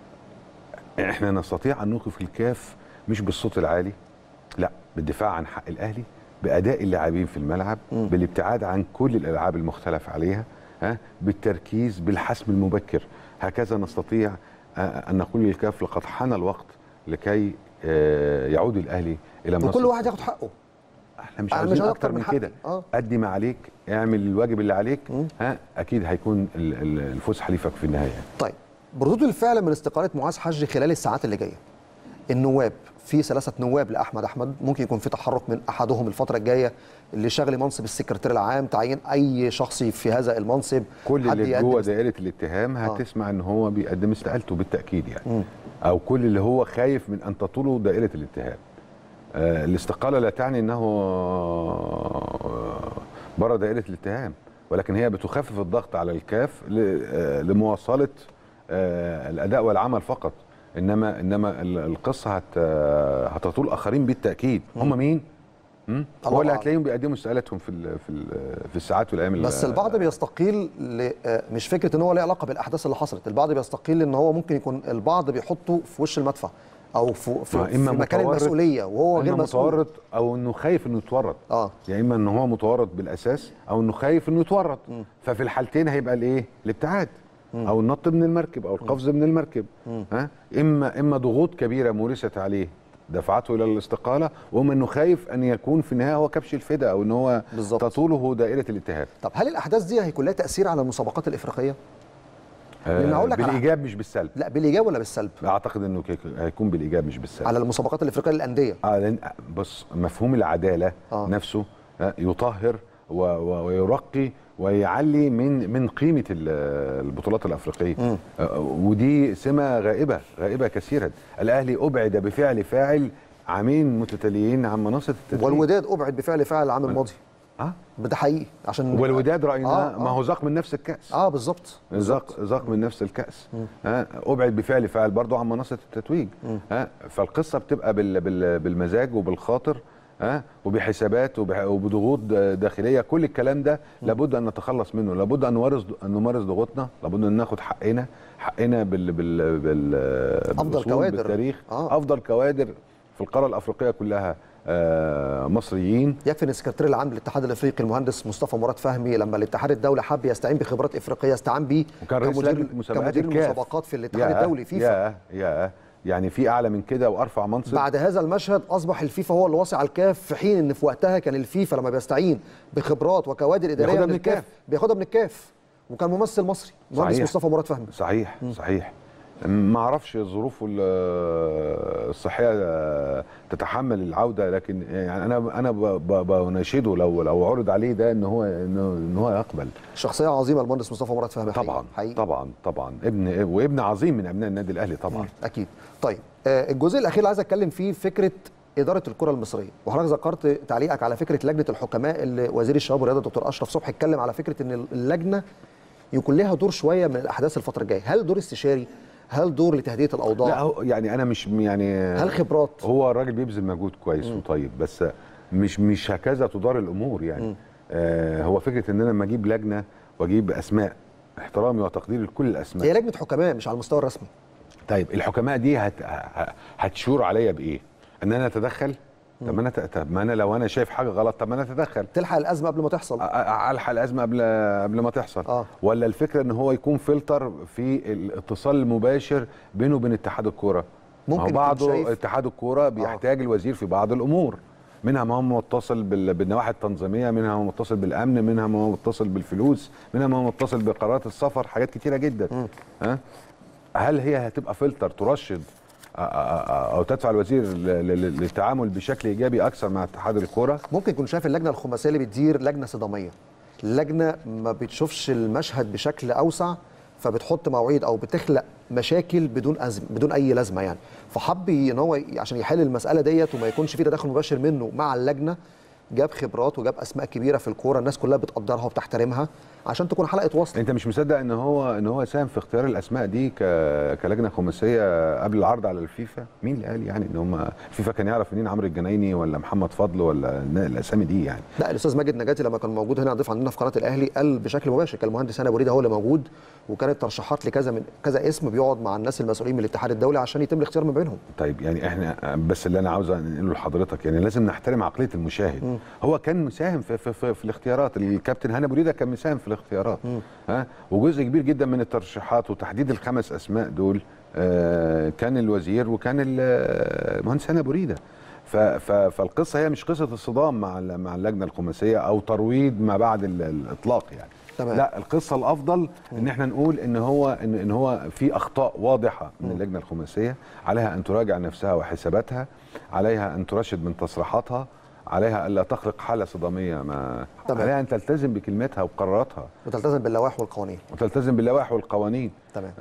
احنا نستطيع ان نوقف الكاف مش بالصوت العالي لا بالدفاع عن حق الاهلي باداء اللاعبين في الملعب بالابتعاد عن كل الالعاب المختلف عليها ها بالتركيز بالحسم المبكر هكذا نستطيع آه، ان نقول للكاف لقد حان الوقت لكي آه، يعود الاهلي الى منصه وكل واحد ياخد حقه احنا مش أنا مش عاوزين عاوز اكتر من حقي. كده آه. ادي ما عليك اعمل الواجب اللي عليك ها اكيد هيكون ال- ال- الفوز حليفك في النهايه طيب بردود الفعل من استقاله معاذ حجي خلال الساعات اللي جايه النواب في ثلاثه نواب لاحمد احمد ممكن يكون في تحرك من احدهم الفتره الجايه اللي شغل منصب السكرتير العام تعيين اي شخص في هذا المنصب كل حد اللي يقدم جوه است- دائره الاتهام هتسمع ان هو بيقدم استقالته بالتاكيد يعني او كل اللي هو خايف من ان تطوله دائره الاتهام آه الاستقاله لا تعني انه آه، بره دائره الاتهام ولكن هي بتخفف الضغط على الكاف ل- آه، لمواصله آه، الاداء والعمل فقط انما انما ال- القصه هت آه، هتطول اخرين بالتاكيد هم مين؟ مم؟ الله هو اللي أعلم. هتلاقيهم بيقدموا استقالاتهم في ال- في ال- في الساعات والايام ال- بس البعض بيستقيل ل... آه، مش فكره ان هو له علاقه بالاحداث اللي حصلت البعض بيستقيل ان هو ممكن يكون البعض بيحطه في وش المدفع او في, في, ما في إما مكان متورط- المسؤوليه وهو غير إما مسؤول متورط او انه خايف انه يتورط اه يا اما ان هو متورط بالاساس او انه خايف انه يتورط ففي الحالتين هيبقى الايه الابتعاد او النط من المركب او القفز من المركب ها اما اما ضغوط كبيره مورست عليه دفعته الى الاستقاله واما انه خايف ان يكون في النهايه هو كبش الفدا او ان هو بالظبط. تطوله دائره الاتهام طب هل الاحداث دي هيكون لها تاثير على المسابقات الافريقيه لأن آه هقول لك على- بالايجاب مش بالسلب لا بالايجاب ولا بالسلب اعتقد انه كيك- هيكون بالايجاب مش بالسلب على المسابقات الافريقيه للانديه آه لأن بص مفهوم العداله آه. آه. نفسه آه، يطهر و- و- ويرقي ويعلي من من قيمه ال- البطولات الافريقيه آه، ودي سمه غائبه غائبه كثيرا الاهلي ابعد بفعل فاعل عامين متتاليين عن منصه التدريب والوداد ابعد بفعل فاعل العام الماضي اه ده حقيقي عشان والوداد رايناه آه، ما آه. هو ذاق من نفس الكاس اه بالظبط ذاق ذاق من نفس الكاس ها ابعد بفعل فاعل برضه عن منصه التتويج ها فالقصه بتبقى بال بال بالمزاج وبالخاطر ها وبحسابات وبح- وبضغوط د- داخليه كل الكلام ده لابد ان نتخلص منه لابد ان نمارس ان نمارس ضغوطنا لابد ان ناخد حقنا حقنا بال بال بال أفضل بالأصول، كوادر. بالتاريخ آه. افضل كوادر في القاره الافريقيه كلها آه مصريين يكفي ان السكرتير العام للاتحاد الافريقي المهندس مصطفى مراد فهمي لما الاتحاد الدولي حب يستعين بخبرات افريقيه استعان بيه وكان رئيس كمدير لجنه مسابقات كمدير الكاف المسابقات في الاتحاد يا- الدولي فيفا يا يا يعني في اعلى من كده وارفع منصب بعد هذا المشهد اصبح الفيفا هو اللي واصي على الكاف في حين ان في وقتها كان الفيفا لما بيستعين بخبرات وكوادر اداريه بياخدها من من الكاف الكاف. بياخدها من الكاف وكان ممثل مصري المهندس صحيح. مصطفى مراد فهمي صحيح صحيح ما اعرفش ظروفه ال- الصحيه تتحمل العوده لكن يعني انا انا ب- ب- بناشده لو لو عرض عليه ده ان هو ان إن هو يقبل شخصيه عظيمه المهندس مصطفى مراد فهمي حقيقي. طبعا حقيقي. طبعا طبعا ابن وابن عظيم من ابناء النادي الاهلي طبعا اكيد طيب آه، الجزء الاخير اللي عايز اتكلم فيه فكره اداره الكره المصريه وحضرتك ذكرت تعليقك على فكره لجنه الحكماء اللي وزير الشباب والرياضه الدكتور اشرف صبحي اتكلم على فكره ان اللجنه يكون لها دور شويه من الاحداث الفتره الجايه هل دور استشاري هل دور لتهدئه لا الاوضاع هو يعني انا مش يعني هل خبرات هو الراجل بيبذل مجهود كويس وطيب بس مش مش هكذا تدار الامور يعني آه هو فكره ان انا لما اجيب لجنه واجيب اسماء احترامي وتقديري لكل الاسماء هي لجنه حكماء مش على المستوى الرسمي طيب الحكماء دي هت... ه- هتشور عليا بايه؟ ان انا اتدخل؟ طب ما انا ت- طب ما انا لو انا شايف حاجه غلط طب ما انا اتدخل تلحق الازمه قبل ما تحصل أ- أ- الحق الازمه قبل قبل ما تحصل آه. ولا الفكره ان هو يكون فلتر في الاتصال المباشر بينه وبين اتحاد الكوره ممكن ما هو يكون بعضه شايف- اتحاد الكوره بيحتاج الوزير في بعض الامور منها ما هو متصل بال- بالنواحي التنظيميه منها ما هو متصل بالامن منها ما هو متصل بالفلوس منها ما هو متصل بقرارات السفر حاجات كتيره جدا ها هل هي هتبقى فلتر ترشد أ- أ- أ- او تدفع الوزير ل- ل- للتعامل بشكل ايجابي اكثر مع اتحاد الكوره ممكن يكون شايف اللجنه الخماسيه اللي بتدير لجنه صداميه لجنه ما بتشوفش المشهد بشكل اوسع فبتحط مواعيد او بتخلق مشاكل بدون أزم بدون اي لازمه يعني فحب ان هو ي- عشان يحل المساله ديت وما يكونش في تدخل مباشر منه مع اللجنه جاب خبرات وجاب اسماء كبيره في الكوره الناس كلها بتقدرها وبتحترمها عشان تكون حلقه وصل انت مش مصدق ان هو ان هو ساهم في اختيار الاسماء دي ك... كلجنه خماسيه قبل العرض على الفيفا مين اللي قال يعني ان هم الفيفا كان يعرف منين عمرو الجنايني ولا محمد فضل ولا النا- الاسامي دي يعني لا الاستاذ ماجد نجاتي لما كان موجود هنا ضيف عندنا في قناه الاهلي قال بشكل مباشر كان المهندس هاني ابو ريده هو اللي موجود وكانت ترشيحات لكذا من كذا اسم بيقعد مع الناس المسؤولين من الاتحاد الدولي عشان يتم الاختيار من بينهم طيب يعني احنا بس اللي انا عاوز انقله لحضرتك يعني لازم نحترم عقليه المشاهد هو كان مساهم في, في, في, في الاختيارات الكابتن هاني ابو ريده كان مساهم في الاختيارات ها وجزء كبير جدا من الترشيحات وتحديد الخمس اسماء دول آه كان الوزير وكان ال- المهندس هاني ابو ريده ف- ف- فالقصه هي مش قصه الصدام مع ال- مع اللجنه الخماسيه او ترويض ما بعد ال- الاطلاق يعني تمام. لا القصه الافضل ان احنا نقول ان هو ان, إن هو في اخطاء واضحه من اللجنه الخماسيه عليها ان تراجع نفسها وحساباتها عليها ان ترشد من تصريحاتها عليها الا تخلق حاله صداميه ما تمام. عليها ان تلتزم بكلمتها وقراراتها وتلتزم باللوائح والقوانين وتلتزم باللوائح والقوانين تمام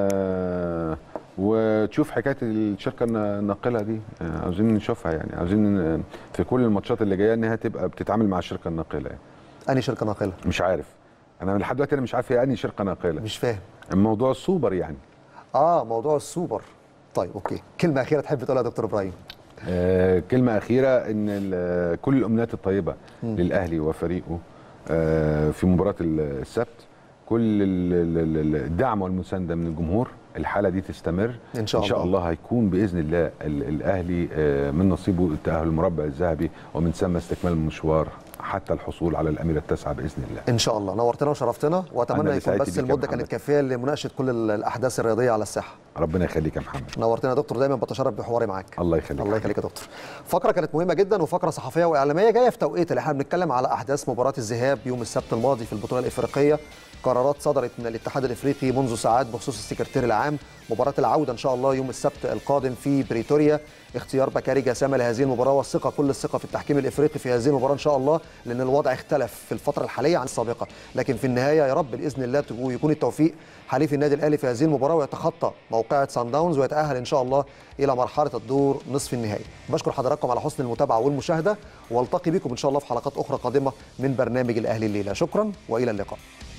آه وتشوف حكايه الشركه الن- الناقله دي آه عاوزين نشوفها يعني عاوزين آه، في كل الماتشات اللي جايه انها تبقى بتتعامل مع الشركه الناقله يعني. انهي شركه ناقله مش عارف انا لحد دلوقتي انا مش عارف هي انهي شركه ناقله مش فاهم الموضوع السوبر يعني اه موضوع السوبر طيب اوكي كلمه اخيره تحب تقولها يا دكتور ابراهيم آه كلمه اخيره ان ال- كل الامنيات الطيبه للاهلي وفريقه آه في مباراه السبت كل ال- ال- ال- الدعم والمسانده من الجمهور الحاله دي تستمر إن شاء ان شاء الله. الله هيكون باذن الله ال- الاهلي آه، من نصيبه التاهل المربع الذهبي ومن ثم استكمال المشوار حتى الحصول على الاميره التاسعه باذن الله ان شاء الله نورتنا وشرفتنا أنا واتمنى اللي يكون سعدت بس بيك يا المده محمد. كانت كافيه لمناقشه كل ال- الاحداث الرياضيه على الساحه ربنا يخليك يا محمد نورتنا يا دكتور دايما بتشرف بحواري معاك الله يخليك الله يخليك يا دكتور فقره كانت مهمه جدا وفقره صحفيه واعلاميه جايه في توقيت اللي احنا بنتكلم على احداث مباراه الذهاب يوم السبت الماضي في البطوله الافريقيه قرارات صدرت من الاتحاد الافريقي منذ ساعات بخصوص السكرتير العام مباراه العوده ان شاء الله يوم السبت القادم في بريتوريا اختيار بكاري جسامه لهذه المباراه والثقه كل الثقه في التحكيم الافريقي في هذه المباراه ان شاء الله لان الوضع اختلف في الفتره الحاليه عن السابقه لكن في النهايه يا رب باذن الله تكون- يكون التوفيق حليف النادي الاهلي في هذه المباراه ويتخطى موقعه سان داونز ويتاهل ان شاء الله الى مرحله الدور نصف النهائي بشكر حضراتكم على حسن المتابعه والمشاهده والتقي بكم ان شاء الله في حلقات اخرى قادمه من برنامج الاهلي الليله شكرا والى اللقاء